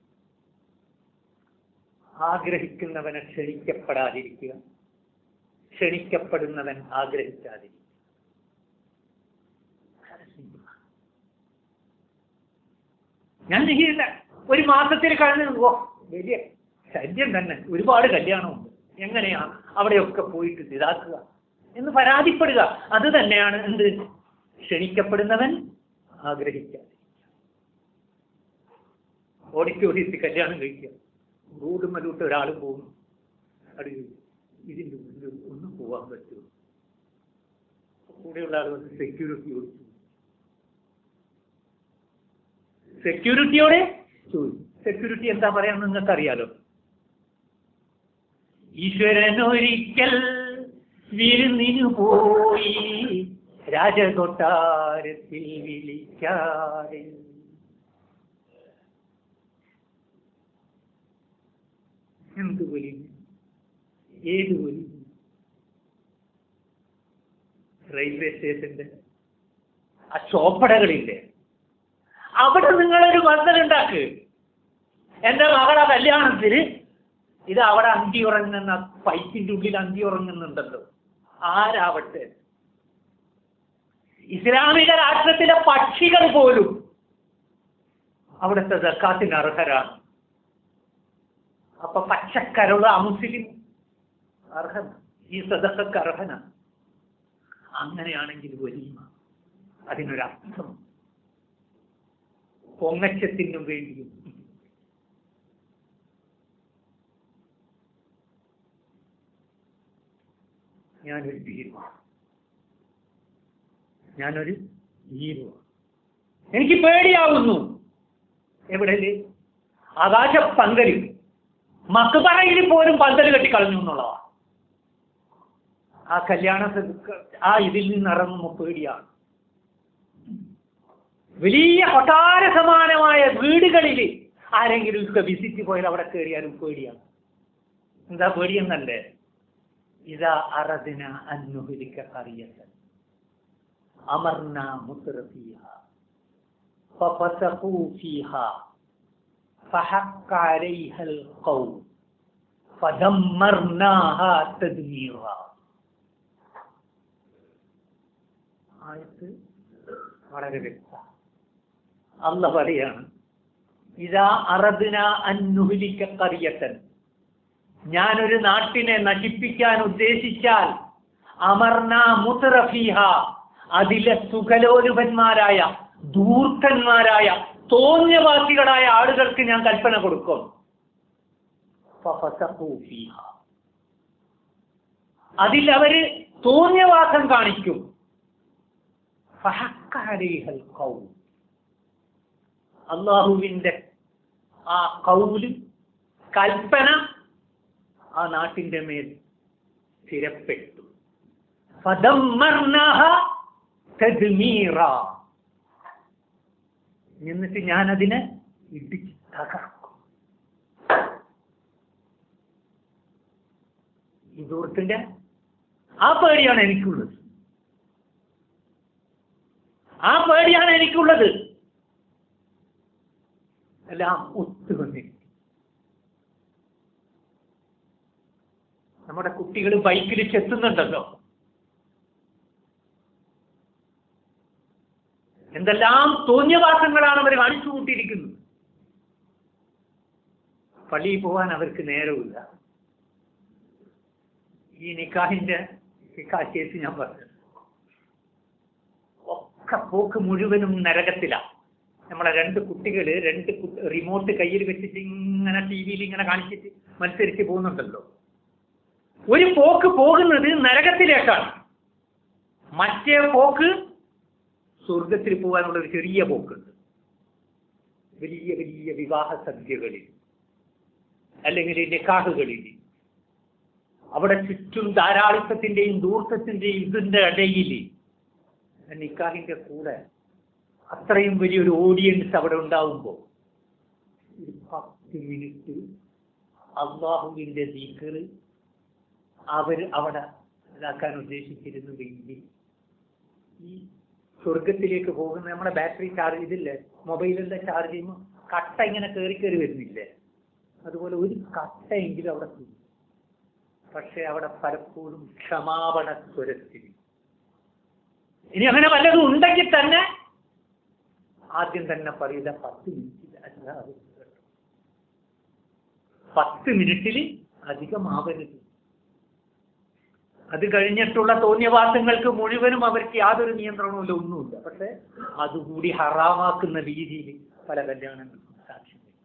ആഗ്രഹിക്കുന്നവനെ ക്ഷണിക്കപ്പെടാതിരിക്കുക ക്ഷണിക്കപ്പെടുന്നവൻ ആഗ്രഹിക്കാതിരിക്കുക ഞാൻ ചെയ്യില്ല ഒരു മാസത്തിൽ കഴിഞ്ഞ് ഓ വലിയ ശല്യം തന്നെ ഒരുപാട് കല്യാണമുണ്ട് എങ്ങനെയാ അവിടെയൊക്കെ പോയിട്ട് ഇതാക്കുക എന്ന് പരാതിപ്പെടുക അത് തന്നെയാണ് എന്ത് ക്ഷണിക്കപ്പെടുന്നവൻ ആഗ്രഹിക്കാതെ ഓഡിറ്റോറിയത്തിൽ കല്യാണം കഴിക്കുക റോഡ് മലൂട്ട് ഒരാൾ പോകുന്നു അത് ഇതിൻ്റെ ഉള്ളിൽ ഒന്നും പോകാൻ പറ്റുമോ കൂടെയുള്ള ആൾ വന്ന് സെക്യൂരിറ്റി ചോദിച്ചു സെക്യൂരിറ്റിയോടെ ചോദിച്ചു സെക്യൂരിറ്റി എന്താ പറയാൻ നിങ്ങൾക്ക് അറിയാലോ ഈശ്വരൻ ഒരിക്കൽ വിരുന്നിനു പോയി രാജകൊട്ടാരത്തിൽ വിളിക്കാതെ എന്ത് വലിയ ഏത് വലിയ റെയിൽവേ സ്റ്റേഷന്റെ ആ ചോപ്പടകളില്ലേ അവിടെ നിങ്ങളൊരു മത്സരം എന്റെ മകളുടെ കല്യാണത്തിന് ഇത് അവിടെ അന്തി ഉറങ്ങുന്ന പൈപ്പിന്റെ ഉള്ളിൽ അന്തി ഉറങ്ങുന്നുണ്ടല്ലോ ആരാവട്ടെ ഇസ്ലാമിക രാഷ്ട്രത്തിലെ പക്ഷികൾ പോലും അവിടുത്തെ സക്കാത്തിന് അർഹരാണ് അപ്പൊ പച്ചക്കരുള മുസ്ലിം അർഹന ഈ സദക്കക്ക് അർഹനാണ് അങ്ങനെയാണെങ്കിൽ വലിയ അതിനൊരർത്ഥം പൊങ്ങച്ചത്തിനും വേണ്ടിയും ഞാനൊരു ഭീരുവാണ് ഞാനൊരു ഭീരുവാണ് എനിക്ക് പേടിയാവുന്നു എവിടെ ആകാശ പന്തലിൽ മക്കുപറയിൽ പോലും പന്തൽ കെട്ടിക്കളഞ്ഞു എന്നുള്ളതാണ് ആ കല്യാണ സദ- ആ ഇതിൽ നിന്ന് ഇറങ്ങുമ്പോൾ പേടിയാണ് വലിയ കൊട്ടാര സമാനമായ വീടുകളിൽ ആരെങ്കിലും ഒക്കെ വിസിറ്റ് പോയാൽ അവിടെ കയറിയാലും പേടിയാണ് എന്താ പേടിയെന്നല്ലേ ഇതാ അറദിന അന്നുഹലിക്ക കറിയത്തൻ അമർന മുത്തറഫീഹ ففسقوا فيها فحق عليها القول فدمرناها تدميرا ആയത്ത് വളരെ വ്യക്ത അല്ല പറയാണ് ഇതാ അറദിന അന്നുഹലിക്ക കറിയത്തൻ ഞാനൊരു നാട്ടിനെ നശിപ്പിക്കാൻ ഉദ്ദേശിച്ചാൽ അമർന മുത്തറഫീഹ അതിലെ സുഖലോലുപന്മാരായ ധൂർത്തന്മാരായ തോന്യവാസികളായ ആളുകൾക്ക് ഞാൻ കൽപ്പന കൊടുക്കും ഫഫസഖൂ ഫീഹ. അതിൽ അവര് തോന്യവാസം കാണിക്കും ഫഹക്ക അലൈഹൽ ഖൗൽ. അള്ളാഹുവിന്റെ ആ കൗല് കൽപ്പന ആ നാട്ടിന്റെ മേൽ സ്ഥിരപ്പെട്ടു ഫദമ്മർനഹ തദ്മീറ. എന്നിട്ട് ഞാനതിനെ ഇടിച്ച് തകർക്കും ഈ ദൂരത്തിന്റെ ആ പേടിയാണ് എനിക്കുള്ളത് ആ പേടിയാണ് എനിക്കുള്ളത് എല്ലാം ഒത്തുവന്നിരിക്കും നമ്മുടെ കുട്ടികൾ ബൈക്കിൽ ചെത്തുന്നുണ്ടല്ലോ എന്തെല്ലാം തോന്നിയവാസങ്ങളാണ് അവർ കാണിച്ചു കൂട്ടിയിരിക്കുന്നത് പള്ളിയിൽ പോകാൻ അവർക്ക് നേരമില്ല ഈ നിക്കാഹിന്റെ നിക്കാഹ് കേസ് ഞാൻ പറഞ്ഞു ഒക്കെ പോക്ക് മുഴുവനും നരകത്തിലാണ് നമ്മളെ രണ്ട് കുട്ടികൾ രണ്ട് കു- റിമോട്ട് കയ്യിൽ വെച്ചിട്ട് ഇങ്ങനെ ടി വിയിൽ ഇങ്ങനെ കാണിച്ചിട്ട് മത്സരിച്ച് പോകുന്നുണ്ടല്ലോ ഒരു പോക്ക് പോകുന്നത് നരകത്തിലേക്കാണ് മറ്റേ പോക്ക് സ്വർഗത്തിൽ പോകാനുള്ള ഒരു ചെറിയ പോക്കുണ്ട് വലിയ വലിയ വിവാഹ സദ്യകളിൽ അല്ലെങ്കിൽ നിക്കാഹുകളിൽ അവിടെ ചുറ്റും ധാരാളിത്തത്തിന്റെയും ദൂർത്തത്തിന്റെയും ഇതിന്റെ ഇടയിൽ നിക്കാഹിന്റെ കൂടെ അത്രയും വലിയൊരു ഓഡിയൻസ് അവിടെ ഉണ്ടാവുമ്പോൾ ഒരു പത്ത് മിനിറ്റ് അള്ളാഹുവിന്റെ ദീക്കറ് അവർ അവിടെ ഇതാക്കാൻ ഉദ്ദേശിച്ചിരുന്നുവെങ്കിൽ ഈ സ്വർഗത്തിലേക്ക് പോകുന്ന നമ്മുടെ ബാറ്ററി ചാർജ് ഇതില്ലേ മൊബൈലിന്റെ ചാർജ് ചെയ്യുമ്പോൾ കട്ട ഇങ്ങനെ കയറി കയറി വരുന്നില്ലേ അതുപോലെ ഒരു കട്ടയെങ്കിലും അവിടെ തീരും പക്ഷെ അവിടെ പലപ്പോഴും ക്ഷമാപണ സ്വരത്തിൽ ഇനി അങ്ങനെ വല്ലതും ഉണ്ടെങ്കിൽ തന്നെ ആദ്യം തന്നെ പറയുന്ന പത്ത് മിനിറ്റിൽ അല്ലാതെ കേട്ടോ. പത്ത് മിനിറ്റിൽ അധികമാവരുത് അത് കഴിഞ്ഞിട്ടുള്ള തോന്നിയവാസങ്ങൾക്ക് മുഴുവനും അവർക്ക് യാതൊരു നിയന്ത്രണവും ഒന്നുമില്ല പക്ഷെ അതുകൂടി ഹറാമാക്കുന്ന രീതിയിൽ പല കല്യാണങ്ങൾക്കും സാക്ഷ്യം വഹിക്കും.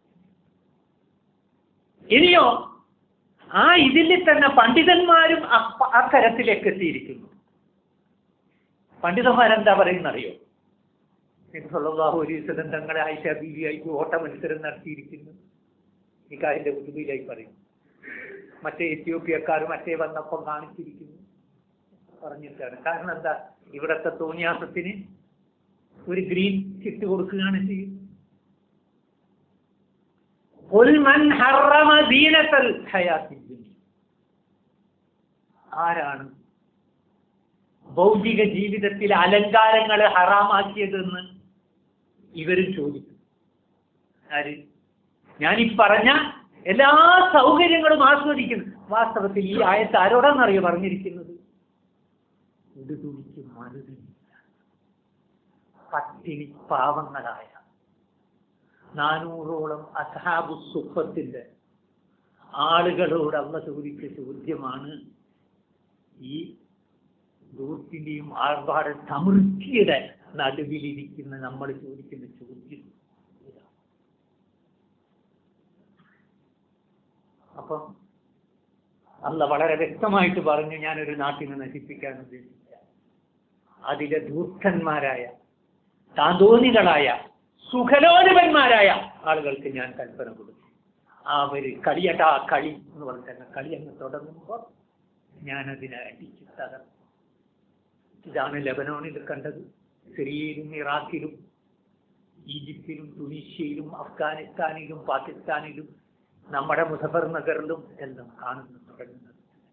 ഇനിയോ ആ ഇതിൽ തന്നെ പണ്ഡിതന്മാരും അപ്പ- അത്തരത്തിലേക്ക് എത്തിയിരിക്കുന്നു പണ്ഡിതന്മാരെന്താ പറയുന്നറിയോ സല്ലല്ലാഹു അലൈഹി വസല്ലം തങ്ങളെ ആയിഷ ബീവിയായിട്ട് ഓട്ട മത്സരം നടത്തിയിരിക്കുന്നു നിക്കാഹിന്റെ കുതുബിയിലായി പറയും മറ്റേ എത്യോപ്യക്കാർ മറ്റേ വന്നപ്പം കാണിച്ചിരിക്കുന്നു പറഞ്ഞിട്ടാണ് കാരണം എന്താ ഇവിടത്തെ തോന്നിയാസത്തിന് ഒരു ഗ്രീൻ ചിട്ട് കൊടുക്കുകയാണ് ചെയ്യുന്നത് قل من حرم زينة الحياة الدنيا ആരാണ് ഭൗതിക ജീവിതത്തിൽ അലങ്കാരങ്ങളെ ഹറാമാക്കിയതെന്ന് ഇവരും ചോദിക്കും ആര് ഞാനീ പറഞ്ഞ എല്ലാ സൗകര്യങ്ങളും ആസ്വദിക്കുന്നു വാസ്തവത്തിൽ ഈ ആയത്ത് ആരോടാണെന്നറിയോ പറഞ്ഞിരിക്കുന്നത് ഒരു തുണിക്ക് മറുതില്ല പട്ടിണി പാവങ്ങളായ നാനൂറോളം അസാബു സുഖത്തിന്റെ ആളുകളോട് അള്ള ചോദിച്ച ചോദ്യമാണ് ഈ ദൂരത്തിന്റെയും ആർഭാട സമൃദ്ധിയുടെ നടുവിലിരിക്കുന്ന നമ്മൾ ചോദിക്കുന്ന ചോദ്യം ഇതാ. അപ്പം അല്ല വളരെ വ്യക്തമായിട്ട് പറഞ്ഞു ഞാനൊരു നാട്ടിനെ നശിപ്പിക്കാൻ ഉദ്ദേശിച്ച അതിലെ ധൂർത്തന്മാരായ താന്തോന്നികളായ സുഖലോലുപന്മാരായ ആളുകൾക്ക് ഞാൻ കൽപ്പന കൊടുത്തു അവര് കളിയട്ടാ കളി എന്ന് പറഞ്ഞ കളി അങ്ങ് തുടങ്ങുമ്പോൾ ഞാനതിനെ അടിച്ച് തകർന്നു ഇതാണ് ലബനോണിൽ കണ്ടത് സിറിയയിലും ഇറാഖിലും ഈജിപ്തിലും തുനീഷ്യയിലും അഫ്ഗാനിസ്ഥാനിലും പാകിസ്ഥാനിലും നമ്മുടെ മുസഫർ നഗറിലും എല്ലാം കാണുന്നു തുടങ്ങുന്നത്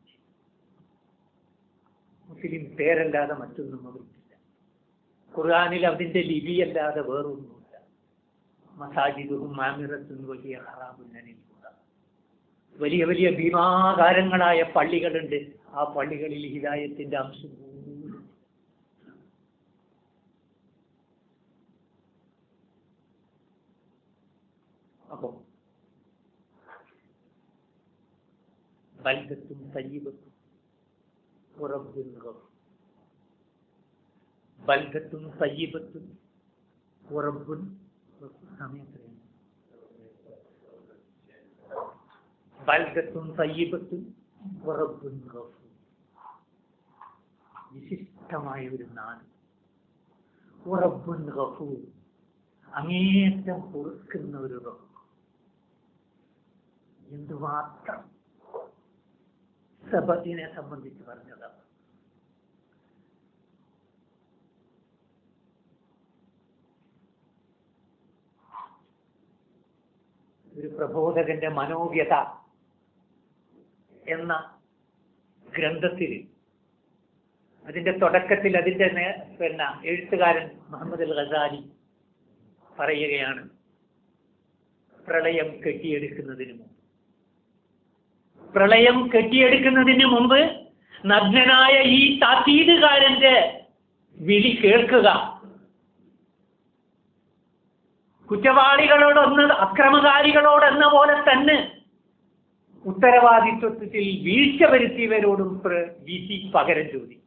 മുസ്ലിം പേരല്ലാതെ മറ്റൊന്നും അവർക്കില്ല ഖുർആാനിൽ അതിന്റെ ലിപിയല്ലാതെ വേറൊന്നുമില്ല മസാജിദും മാമിറത്തും വലിയ ഹറാമുന്നനിൽ വലിയ വലിയ ഭീമാകാരങ്ങളായ പള്ളികളുണ്ട് ആ പള്ളികളിൽ ഹിദായത്തിന്റെ അംശം പോലും അപ്പോ ബൽദത്തും സയ്യിബത്തും ഉറബുൻ ഗഫൂർ. ബൽദത്തും സയ്യിബത്തും ഉറബുൻ ഗഫൂർ. സമയം എത്രയാണ്? ബൽദത്തും സയ്യിബത്തും ഉറബുൻ ഗഫൂർ. വിശിഷ്ടമായ ഒരു നാട് ഉറബുൻ ഗഫൂർ അങ്ങേറ്റം പൊറുക്കുന്ന ഒരു റബ്ബ് എന്തുമാത്രം സബത്തിനെ സംബന്ധിച്ച് പറഞ്ഞതാണ് ഒരു പ്രബോധകന്റെ മനോവ്യത എന്ന ഗ്രന്ഥത്തിൽ അതിന്റെ തുടക്കത്തിൽ അതിന്റെ നേ- പിന്നെ എഴുത്തുകാരൻ മുഹമ്മദ് അൽ ഖസാലി പറയുകയാണ് പ്രളയം കെട്ടിയെടുക്കുന്നതിന് മുമ്പ് പ്രളയം കെട്ടിയെടുക്കുന്നതിന് മുമ്പ് നഗ്നനായ ഈ താക്കീതുകാരന്റെ വിളി കേൾക്കുക കുറ്റവാളികളോടൊന്ന് അക്രമകാരികളോടെന്ന പോലെ തന്നെ ഉത്തരവാദിത്വത്തിൽ വീഴ്ച വരുത്തിയവരോടും പ്ര- വിധി പകരം ചോദിക്കും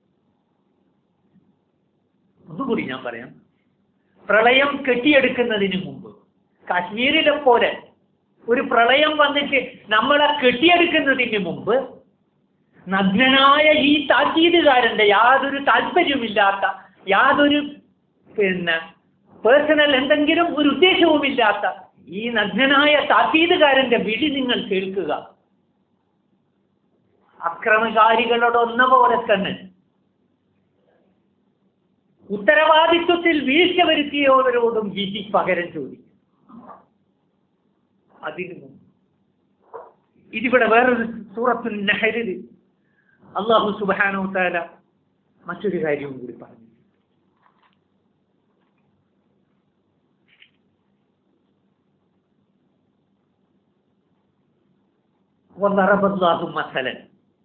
ഒന്നുകൂടി ഞാൻ പറയാം പ്രളയം കെട്ടിയെടുക്കുന്നതിന് മുമ്പ് കാശ്മീരിലെ പോലെ ഒരു പ്രളയം വന്നിട്ട് നമ്മളെ കെട്ടിയെടുക്കുന്നതിന് മുമ്പ് നഗ്നനായ ഈ താക്കീതുകാരന്റെ യാതൊരു താല്പര്യമില്ലാത്ത യാതൊരു പിന്നെ പേഴ്സണൽ എന്തെങ്കിലും ഒരു ഉദ്ദേശവുമില്ലാത്ത ഈ നഗ്നനായ താക്കീതുകാരന്റെ വിധി നിങ്ങൾ കേൾക്കുക അക്രമകാരികളോടൊന്ന പോലെ തന്നെ ഉത്തരവാദിത്വത്തിൽ വീഴ്ച വരുത്തിയവരോടും വിധി പകരം ചോദിക്കും അതിനു മുമ്പ് ഇതിവിടെ വേറൊരു സൂറത്തുൽ നഹരിൽ അള്ളാഹു സുബാനോ താല മറ്റൊരു കാര്യവും കൂടി പറഞ്ഞു വന്നറബല്ലാഹു മസലൻ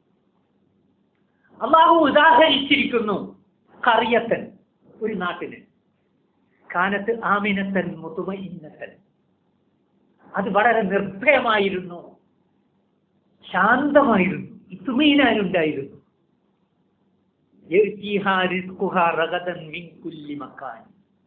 അള്ളാഹു ഉദാഹരിച്ചിരിക്കുന്നു കറിയത്തൻ ഒരു നാട്ടിന് കാനത്ത് ആമിനത്തൻ മുതുമയിന്നത്തൻ അത് വളരെ നിർഭയമായിരുന്നു ശാന്തമായിരുന്നു ഇത്തുമീനാനുണ്ടായിരുന്നു يأتيها رزقها رغدا من كل مكان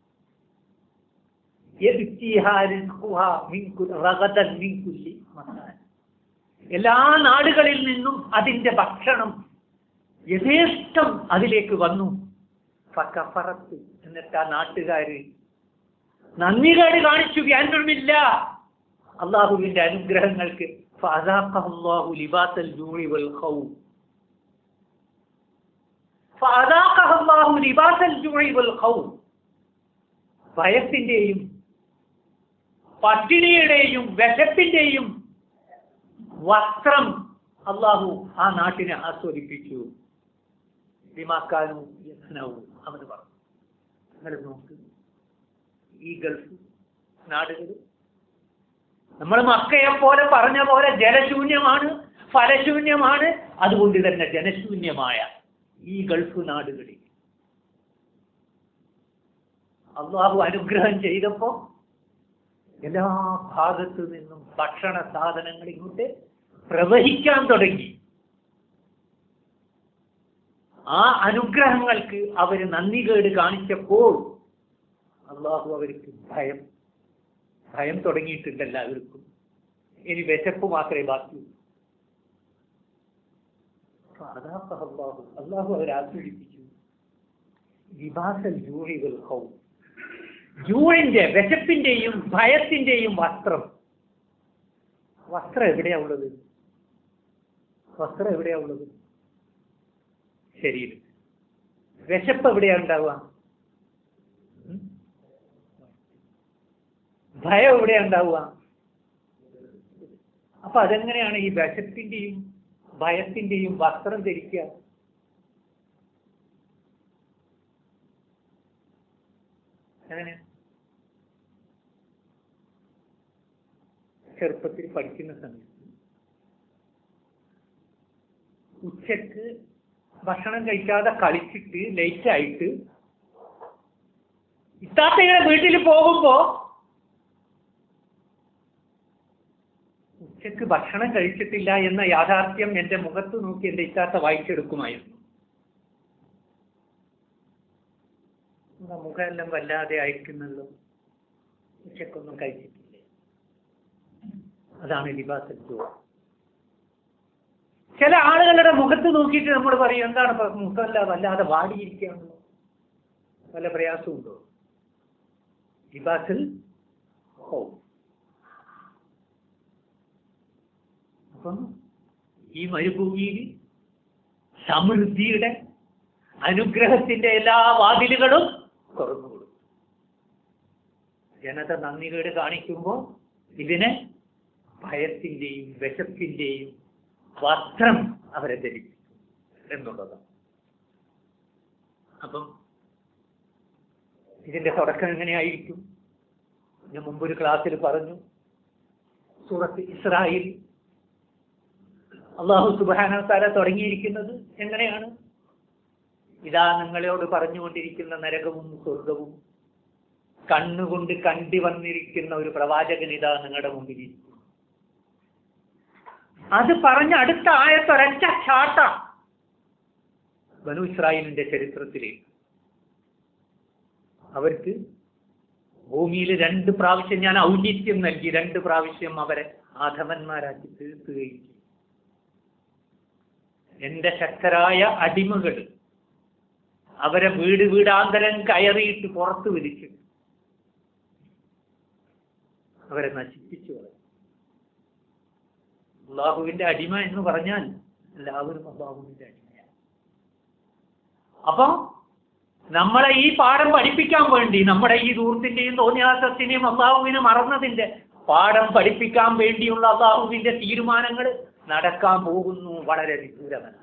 يأتيها رزقها من كل رغدا من كل مكان എല്ലാ നാടുകളിൽ നിന്നും അതിന്റെ ഭക്ഷണം യഥേഷ്ടം അതിലേക്ക് വന്നു ഫക്കഫറത്ത് എന്നിട്ട് ആ നാട്ടുകാര് നന്ദികേട് കാണിച്ചു വ്യാൻഡമില്ല അള്ളാഹുവിന്റെ അനുഗ്രഹങ്ങൾക്ക് ഫഅദാഖഹുല്ലാഹു ലിബാസൽ ജൂഇ വൽ ഖൗഫ് ഫഅദാഖഹുല്ലാഹു ലിബാസൽ ജൂഇ വൽ ഖൗഫ് ഭയത്തിന്റെയും പട്ടിണിയുടെയും വിശപ്പിന്റെയും വസ്ത്രം അള്ളാഹു ആ നാട്ടിനെ ആസ്വദിപ്പിച്ചു വിമാക്കാനും യസ്നവും അവന് പറഞ്ഞു നിങ്ങൾ നോക്ക് ഈ ഗൾഫ് നാടുകൾ നമ്മൾ മക്കയെ പോലെ പറഞ്ഞ പോലെ ജലശൂന്യമാണ് ഫലശൂന്യമാണ് അതുകൊണ്ട് തന്നെ ജനശൂന്യമായ ഈ ഗൾഫ് നാടുകളിൽ അള്ളാഹു അനുഗ്രഹം ചെയ്തപ്പോ എല്ലാ ഭാഗത്തു നിന്നും ഭക്ഷണ സാധനങ്ങൾ ഇങ്ങോട്ട് പ്രവഹിക്കാൻ തുടങ്ങി ആ അനുഗ്രഹങ്ങൾക്ക് അവർ നന്ദികേട് കാണിച്ചപ്പോൾ അള്ളാഹു അവർക്ക് ഭയം ഭയം തുടങ്ങിയിട്ടുണ്ട് എല്ലാവർക്കും ഇനി വിശപ്പ് മാത്രമേ ബാക്കിയുള്ളൂ അതാ അള്ളാഹു അള്ളാഹു അവരെ ആസ്വദിപ്പിച്ചു വിഭാസൽ ജൂണികൾ ഹൗ ജൂണിന്റെ വിശപ്പിന്റെയും ഭയത്തിന്റെയും വസ്ത്രം വസ്ത്രം എവിടെയാ ഉള്ളത് വസ്ത്രം എവിടെയാ ഉള്ളത് ശരീരം വിശപ്പ് എവിടെയാ ഉണ്ടാവുക ഉം? ഭയം എവിടെയാ ഉണ്ടാവുക അപ്പൊ അതെങ്ങനെയാണ് ഈ വിശപ്പിന്റെയും ഭയത്തിന്റെയും വസ്ത്രം ധരിക്കുക അങ്ങനെ ചെറുപ്പത്തിൽ പഠിക്കുന്ന സമയത്ത് ഉച്ചക്ക് ഭക്ഷണം കഴിക്കാതെ കളിച്ചിട്ട് ലേറ്റ് ആയിട്ട് ഇത്താത്തയുടെ വീട്ടിൽ പോകുമ്പോ ഉച്ചക്ക് ഭക്ഷണം കഴിച്ചിട്ടില്ല എന്ന യാഥാർത്ഥ്യം എന്റെ മുഖത്ത് നോക്കി എന്റെ ഇത്താത്ത വായിച്ചെടുക്കുമായിരുന്നു നമ്മുടെ മുഖമെല്ലാം വല്ലാതെ അയക്കുന്നല്ലോ ഉച്ചക്കൊന്നും കഴിച്ചിട്ടില്ലേ അതാണ് ലിബാസൽ ജോ ചില ആളുകളുടെ മുഖത്ത് നോക്കിയിട്ട് നമ്മൾ പറയും എന്താണ് ഇപ്പൊ മുഖമല്ല വല്ലാതെ വാടിയിരിക്കുകയാണല്ലോ വല്ല പ്രയാസമുണ്ടോ ലിബാസിൽ ഓ അപ്പം ഈ മരുഭൂമിയിൽ സമൃദ്ധിയുടെ അനുഗ്രഹത്തിന്റെ എല്ലാ വാതിലുകളും തുറന്നു കൊടുക്കും ജനത നന്ദികേട് കാണിക്കുമ്പോൾ ഇതിനെ ഭയത്തിന്റെയും വിശപ്പിന്റെയും വസ്ത്രം അവരെ ധരിപ്പിക്കും എന്നുള്ളതാണ് അപ്പം ഇതിന്റെ തുടക്കം എങ്ങനെയായിരിക്കും ഞാൻ മുമ്പൊരു ക്ലാസ്സിൽ പറഞ്ഞു സൂറത്ത് ഇസ്രായേൽ അള്ളാഹു സുബാന താല തുടങ്ങിയിരിക്കുന്നത് എങ്ങനെയാണ് ഇതാ നിങ്ങളോട് പറഞ്ഞുകൊണ്ടിരിക്കുന്ന നരകവും സ്വർഗവും കണ്ണുകൊണ്ട് കണ്ടി വന്നിരിക്കുന്ന ഒരു പ്രവാചകൻ ഇതാ നിങ്ങളുടെ മുമ്പിൽ ഇരിക്കുന്നു. അത് പറഞ്ഞ അടുത്ത ആയത്തൊരൊറ്റ ചാട്ട ബനു ഇസ്രായേലിന്റെ ചരിത്രത്തിലേക്ക് അവർക്ക് ഭൂമിയിൽ രണ്ട് പ്രാവശ്യം ഞാൻ ഔന്നിത്യം നൽകി രണ്ട് പ്രാവശ്യം അവരെ ആധമന്മാരാക്കി തീർക്കുകയും ചെയ്തു എന്റെ ശക്തരായ അടിമകൾ അവരെ വീട് വീടാന്തരം കയറിയിട്ട് പുറത്തു വിളിച്ചു അവരെ നശിപ്പിച്ചു കളഞ്ഞു അള്ളാഹുവിന്റെ അടിമ എന്ന് പറഞ്ഞാൽ എല്ലാവരും അള്ളാഹുവിന്റെ അടിമയാണ് അപ്പൊ നമ്മളെ ഈ പാഠം പഠിപ്പിക്കാൻ വേണ്ടി നമ്മുടെ ഈ ദൂരത്തിന്റെയും തോന്നിയാസത്തിന്റെയും അള്ളാഹുവിനെ മറന്നതിന്റെ പാഠം പഠിപ്പിക്കാൻ വേണ്ടിയുള്ള അള്ളാഹുവിന്റെ തീരുമാനങ്ങൾ നടക്കാൻ പോകുന്നു വളരെ വിദൂരമല്ല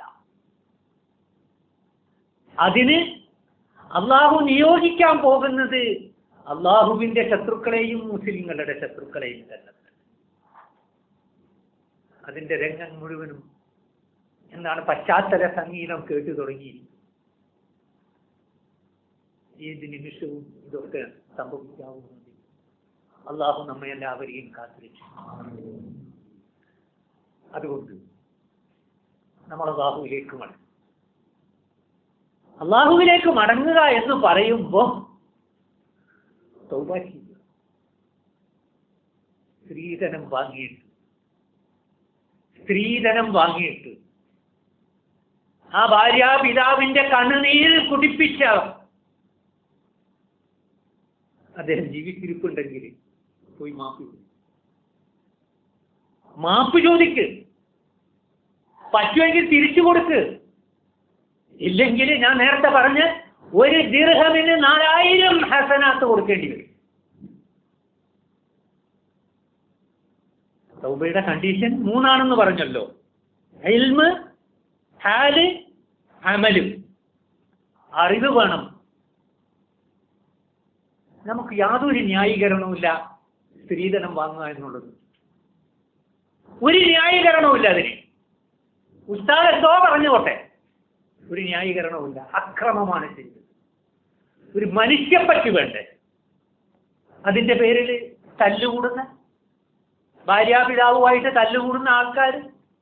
അതിന് അള്ളാഹു നിയോഗിക്കാൻ പോകുന്നത് അള്ളാഹുവിന്റെ ശത്രുക്കളെയും മുസ്ലിങ്ങളുടെ ശത്രുക്കളെയും തന്നെ അതിന്റെ രംഗം മുഴുവനും എന്താണ് പശ്ചാത്തല സംഗീതം കേട്ടു തുടങ്ങി ഏത് നിമിഷവും ഇതൊക്കെ സംഭവിക്കാവുന്നത് അള്ളാഹു നമ്മെ എല്ലാവരെയും കാത്തിരിച്ചു അതുകൊണ്ട് നമ്മൾ അള്ളാഹുവിലേക്ക് മടങ്ങും അള്ളാഹുവിലേക്ക് മടങ്ങുക എന്ന് പറയുമ്പോ തൗബ ചെയ്യുക സ്ത്രീധനം വാങ്ങിയിട്ട് സ്ത്രീധനം വാങ്ങിയിട്ട് ആ ഭാര്യാപിതാവിന്റെ കണ്ണുനീര് കുടിപ്പിച്ച അദ്ദേഹം ജീവിച്ചിരിപ്പുണ്ടെങ്കിൽ പോയി മാപ്പ് ചോദിക്കും മാപ്പ് ചോദിക്ക് പറ്റുമെങ്കിൽ തിരിച്ചു കൊടുക്ക് ഇല്ലെങ്കിൽ ഞാൻ നേരത്തെ പറഞ്ഞ് ഒരു ദീർഘമിന് നാലായിരം ഹസനാത്ത് കൊടുക്കേണ്ടി വരും സൗബയുടെ കണ്ടീഷൻ മൂന്നാണെന്ന് പറഞ്ഞല്ലോ ഇൽമ് ഹാല് അമല് അറിവ് വേണം നമുക്ക് യാതൊരു ന്യായീകരണവുമില്ല സ്ത്രീധനം വാങ്ങുക എന്നുള്ളത് ഒരു ന്യായീകരണവുമില്ല അതിന് ഉസ്താദ് എന്തോ പറഞ്ഞുകൊട്ടെ ഒരു ന്യായീകരണവുമില്ല അക്രമമാണ് ചെയ്തത് ഒരു മനുഷ്യപ്പറ്റി വേണ്ടേ അതിന്റെ പേരിൽ തല്ലുകൂടുന്ന ഭാര്യാപിതാവുമായിട്ട് തല്ലുകൂടുന്ന ആൾക്കാർ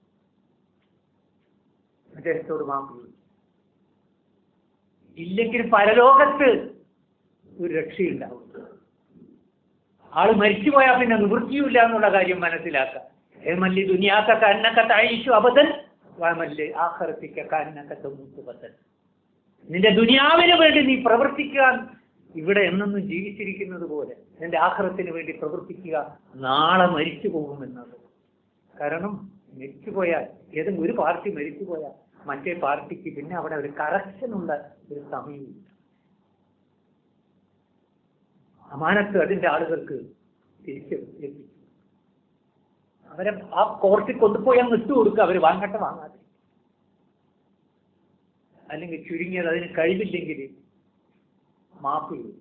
അദ്ദേഹത്തോട് മാപ്പ് ചോദിച്ചു ഇല്ലെങ്കിൽ പരലോകത്ത് ഒരു രക്ഷയുണ്ടാവും ആള് മരിച്ചുപോയാൽ പിന്നെ നിവൃത്തിയുമില്ല എന്നുള്ള കാര്യം മനസ്സിലാക്കാം ഏമല്ലി ദുനിയാക്ക കന്നക്ക തായിച്ചു അബദ്ധൻ വാമല്ലി ആഹർത്തിക്ക കന്നക്ക മുത്തുബദ്ധൻ നിന്റെ ദുനിയാവിന് വേണ്ടി നീ പ്രവർത്തിക്കുക ഇവിടെ എന്നെന്നും ജീവിച്ചിരിക്കുന്നത് പോലെ നിന്റെ ആഹ്റത്തിന് വേണ്ടി പ്രവർത്തിക്കുക നാളെ മരിച്ചു പോകുമെന്നത് കാരണം മരിച്ചുപോയാൽ ഏതെങ്കിലും ഒരു പാർട്ടി മരിച്ചുപോയാൽ മറ്റേ പാർട്ടിക്ക് പിന്നെ അവിടെ ഒരു കറക്ഷനുള്ള ഒരു സമയമില്ല അമാനത്ത് അതിന്റെ ആളുകൾക്ക് തിരിച്ച് എത്തിക്കും അവരെ ആ കോർട്ടിൽ കൊണ്ടുപോയി അങ്ങ് ഇട്ട് കൊടുക്കുക അവർ വാങ്ങട്ടെ വാങ്ങാതെ അല്ലെങ്കിൽ ചുരുങ്ങിയത് അതിന് കഴിവില്ലെങ്കിൽ മാപ്പ് കൊടുക്കും.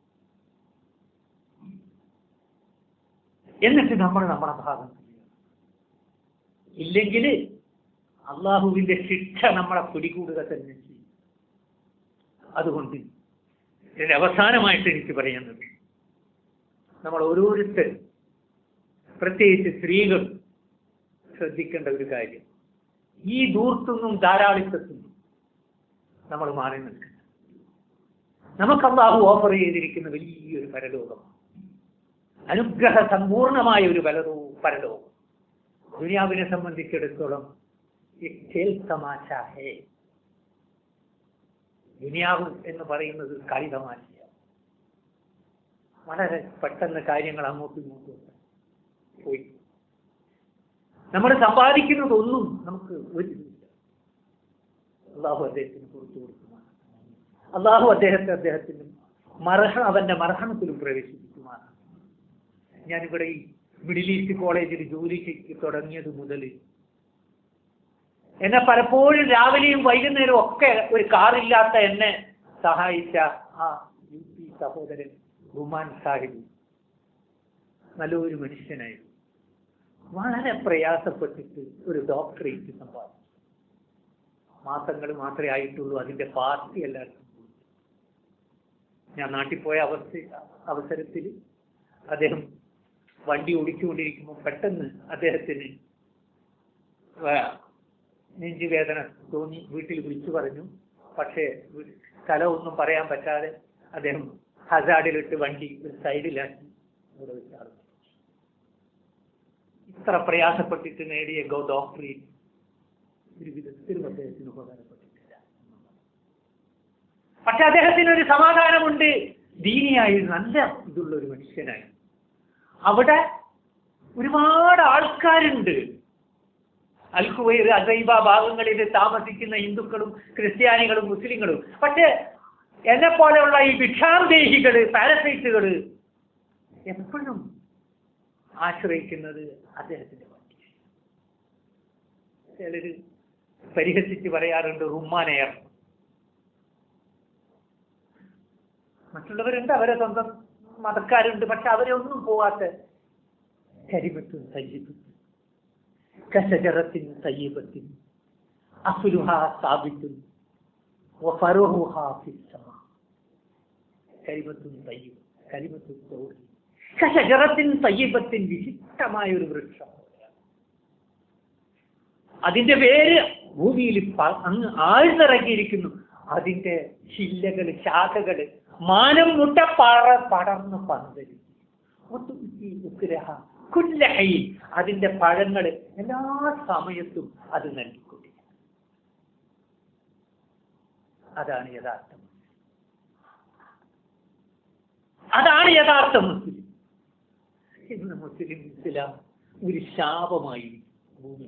എന്നിട്ട് നമ്മൾ നമ്മുടെ ഭാഗം ചെയ്യണം. ഇല്ലെങ്കിൽ അള്ളാഹുവിന്റെ ശിക്ഷ നമ്മളെ പിടികൂടുക തന്നെ ചെയ്യും അതുകൊണ്ട് ഇതിന്റെ അവസാനമായിട്ട് എനിക്ക് പറയുന്നത് നമ്മൾ ഓരോരുത്തരും പ്രത്യേകിച്ച് സ്ത്രീകൾ ശ്രദ്ധിക്കേണ്ട ഒരു കാര്യം ഈ ദൂർത്തുനിന്നും ധാരാളിത്തത്തിനും നമ്മൾ മാറി നിൽക്കണം നമുക്ക് അള്ളാഹു ഓഫർ ചെയ്തിരിക്കുന്ന വലിയൊരു പരലോകമാണ് അനുഗ്രഹ സമ്പൂർണമായ ഒരു പരലോ പരലോകം ദുനിയാവിനെ സംബന്ധിച്ചിടത്തോളം एक खेल തമാശ ഹേ ദുനിയാവ് എന്ന് പറയുന്നത് കളി തമാശയാണ് വളരെ പെട്ടെന്ന് കാര്യങ്ങൾ അങ്ങോട്ടും ഇങ്ങോട്ടും പോയി നമ്മൾ സമ്പാദിക്കുന്നതൊന്നും നമുക്ക് ഒരു ഇതില്ല അള്ളാഹു അദ്ദേഹത്തിന് പുറത്തു കൊടുക്കുമാണ് അള്ളാഹു അദ്ദേഹത്തെ അദ്ദേഹത്തിന് മർഹ അവന്റെ മർഹണത്തിലും പ്രവേശിപ്പിക്കുമാണ് ഞാനിവിടെ ഈ മിഡിൽ ഈസ്റ്റ് കോളേജിൽ ജോലിക്ക് തുടങ്ങിയത് മുതൽ എന്നെ പലപ്പോഴും രാവിലെയും വൈകുന്നേരവും ഒക്കെ ഒരു കാറില്ലാത്ത എന്നെ സഹായിച്ച ആ യു പി സഹോദരൻ റുമാൻ സാഹിബ് നല്ലൊരു മനുഷ്യനായിരുന്നു വളരെ പ്രയാസപ്പെട്ടിട്ട് ഒരു ഡോക്ടറേറ്റ് സമ്പാദിച്ചു മാസങ്ങൾ മാത്രമേ ആയിട്ടുള്ളൂ അതിന്റെ പാർട്ടി എല്ലാവർക്കും കൊടുത്തു. ഞാൻ നാട്ടിൽ പോയ അവസ്ഥ അവസരത്തിൽ അദ്ദേഹം വണ്ടി ഓടിച്ചുകൊണ്ടിരിക്കുമ്പോൾ പെട്ടെന്ന് അദ്ദേഹത്തിന് വ- നെഞ്ചുവേദന തോന്നി വീട്ടിൽ വിളിച്ചു പറഞ്ഞു പക്ഷേ വീ- സ്ഥലമൊന്നും പറയാൻ പറ്റാതെ അദ്ദേഹം ഹസാഡിലിട്ട് വണ്ടി ഒരു സൈഡിലാക്കി അവിടെ വെച്ചാണ് ഇത്ര പ്രയാസപ്പെട്ടിട്ട് നേടിയ ഗോ ഡോക്ടറേറ്റ് ഒരു വിധത്തിലും അദ്ദേഹത്തിന് ഉപകാരപ്പെട്ടിട്ടില്ല പക്ഷെ അദ്ദേഹത്തിന് ഒരു സമാധാനമുണ്ട് ദീനിയായി നല്ല ഇതുള്ള ഒരു മനുഷ്യനായി അവിടെ ഒരുപാട് ആൾക്കാരുണ്ട് അൽഖുവൈർ അസൈബ ഭാഗങ്ങളിൽ താമസിക്കുന്ന ഹിന്ദുക്കളും ക്രിസ്ത്യാനികളും മുസ്ലിങ്ങളും പക്ഷെ എന്നെ പോലെയുള്ള ഈ ഭിക്ഷാന്തേഹികള് പാരസൈറ്റുകള് എപ്പോഴും ആശ്രയിക്കുന്നത് അദ്ദേഹത്തിന്റെ വണ്ടി ചിലര് പരിഹസിച്ച് പറയാറുണ്ട് റുമാനയർ മറ്റുള്ളവരുണ്ട് അവരെ സ്വന്തം മതക്കാരുണ്ട് പക്ഷെ അവരെ ഒന്നും പോവാത്ത കരിമത്തും സയ്യിബത്തും കശജറത്തിൻ സയ്യിബത്തിൻ അഫ്ലുഹ സാബിത്തും വഫറുഹ ഫിസ്സമ കരിമത്തും തയ്യും കരിമത്തും തോടി കശജറത്തിൻ സയ്യിബത്തിൻ വിശിഷ്ടമായ ഒരു വൃക്ഷം അതിന്റെ പേര് ഭൂമിയിൽ പ- അങ്ങ് ആഴ്ന്നിറങ്ങിയിരിക്കുന്നു അതിന്റെ ശില്ലകള് ശാഖകള് മാനം മുട്ട പാറ പടർന്ന് പന്തലിച്ചു ഒത്തുകുത്തി ഉഗ്രഹ കുല്ലഹയിൽ അതിന്റെ പഴങ്ങൾ എല്ലാ സമയത്തും അത് നൽകിക്കൊണ്ടിരിക്കും അതാണ് യഥാർത്ഥം അതാണ് യഥാർത്ഥ മുസ്ലിം ഇന്ന് മുസ്ലിം ഇസ്ലാം ഒരു ശാപമായി ഭൂമി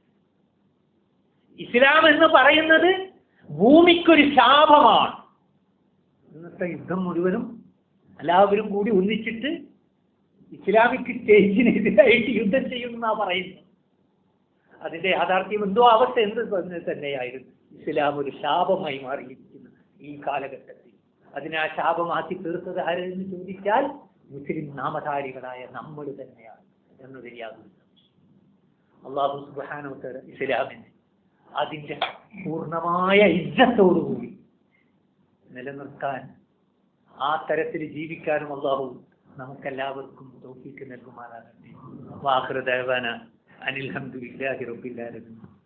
ഇസ്ലാം എന്ന് പറയുന്നത് ഭൂമിക്കൊരു ശാപമാണ് ഇന്നത്തെ യുദ്ധം മുഴുവനും എല്ലാവരും കൂടി ഒന്നിച്ചിട്ട് ഇസ്ലാമിക് സ്റ്റേറ്റിനെതിരായിട്ട് യുദ്ധം ചെയ്യുമെന്നാ പറയുന്നത് അതിന്റെ യാഥാർത്ഥ്യം എന്തോ അവസ്ഥ എന്ത് തന്നെ തന്നെയായിരുന്നു ഇസ്ലാം ഒരു ശാപമായി മാറിയിരിക്കുന്നു ഈ കാലഘട്ടത്തിൽ അതിനെ ആ ശാപമാക്കി തീർത്തത് ആരെന്ന് ചോദിച്ചാൽ മുസ്ലിം നാമധാരികളായ നമ്മൾ തന്നെയാണ് എന്നതിൽ യാതൊരു അള്ളാഹു സുബാനോത്തര ഇസ്ലാമിനെ അതിന്റെ പൂർണ്ണമായ ഇജ്ജത്തോടുകൂടി നിലനിർത്താൻ ആ തരത്തിൽ ജീവിക്കാനും അള്ളാഹു നമുക്കെല്ലാവർക്കും തോഫിക്ക് നൽകുമാറാകട്ടെ വാഹൃദേവന അനിൽഹംദുലില്ലാഹി റബ്ബിൽ ആലമീൻ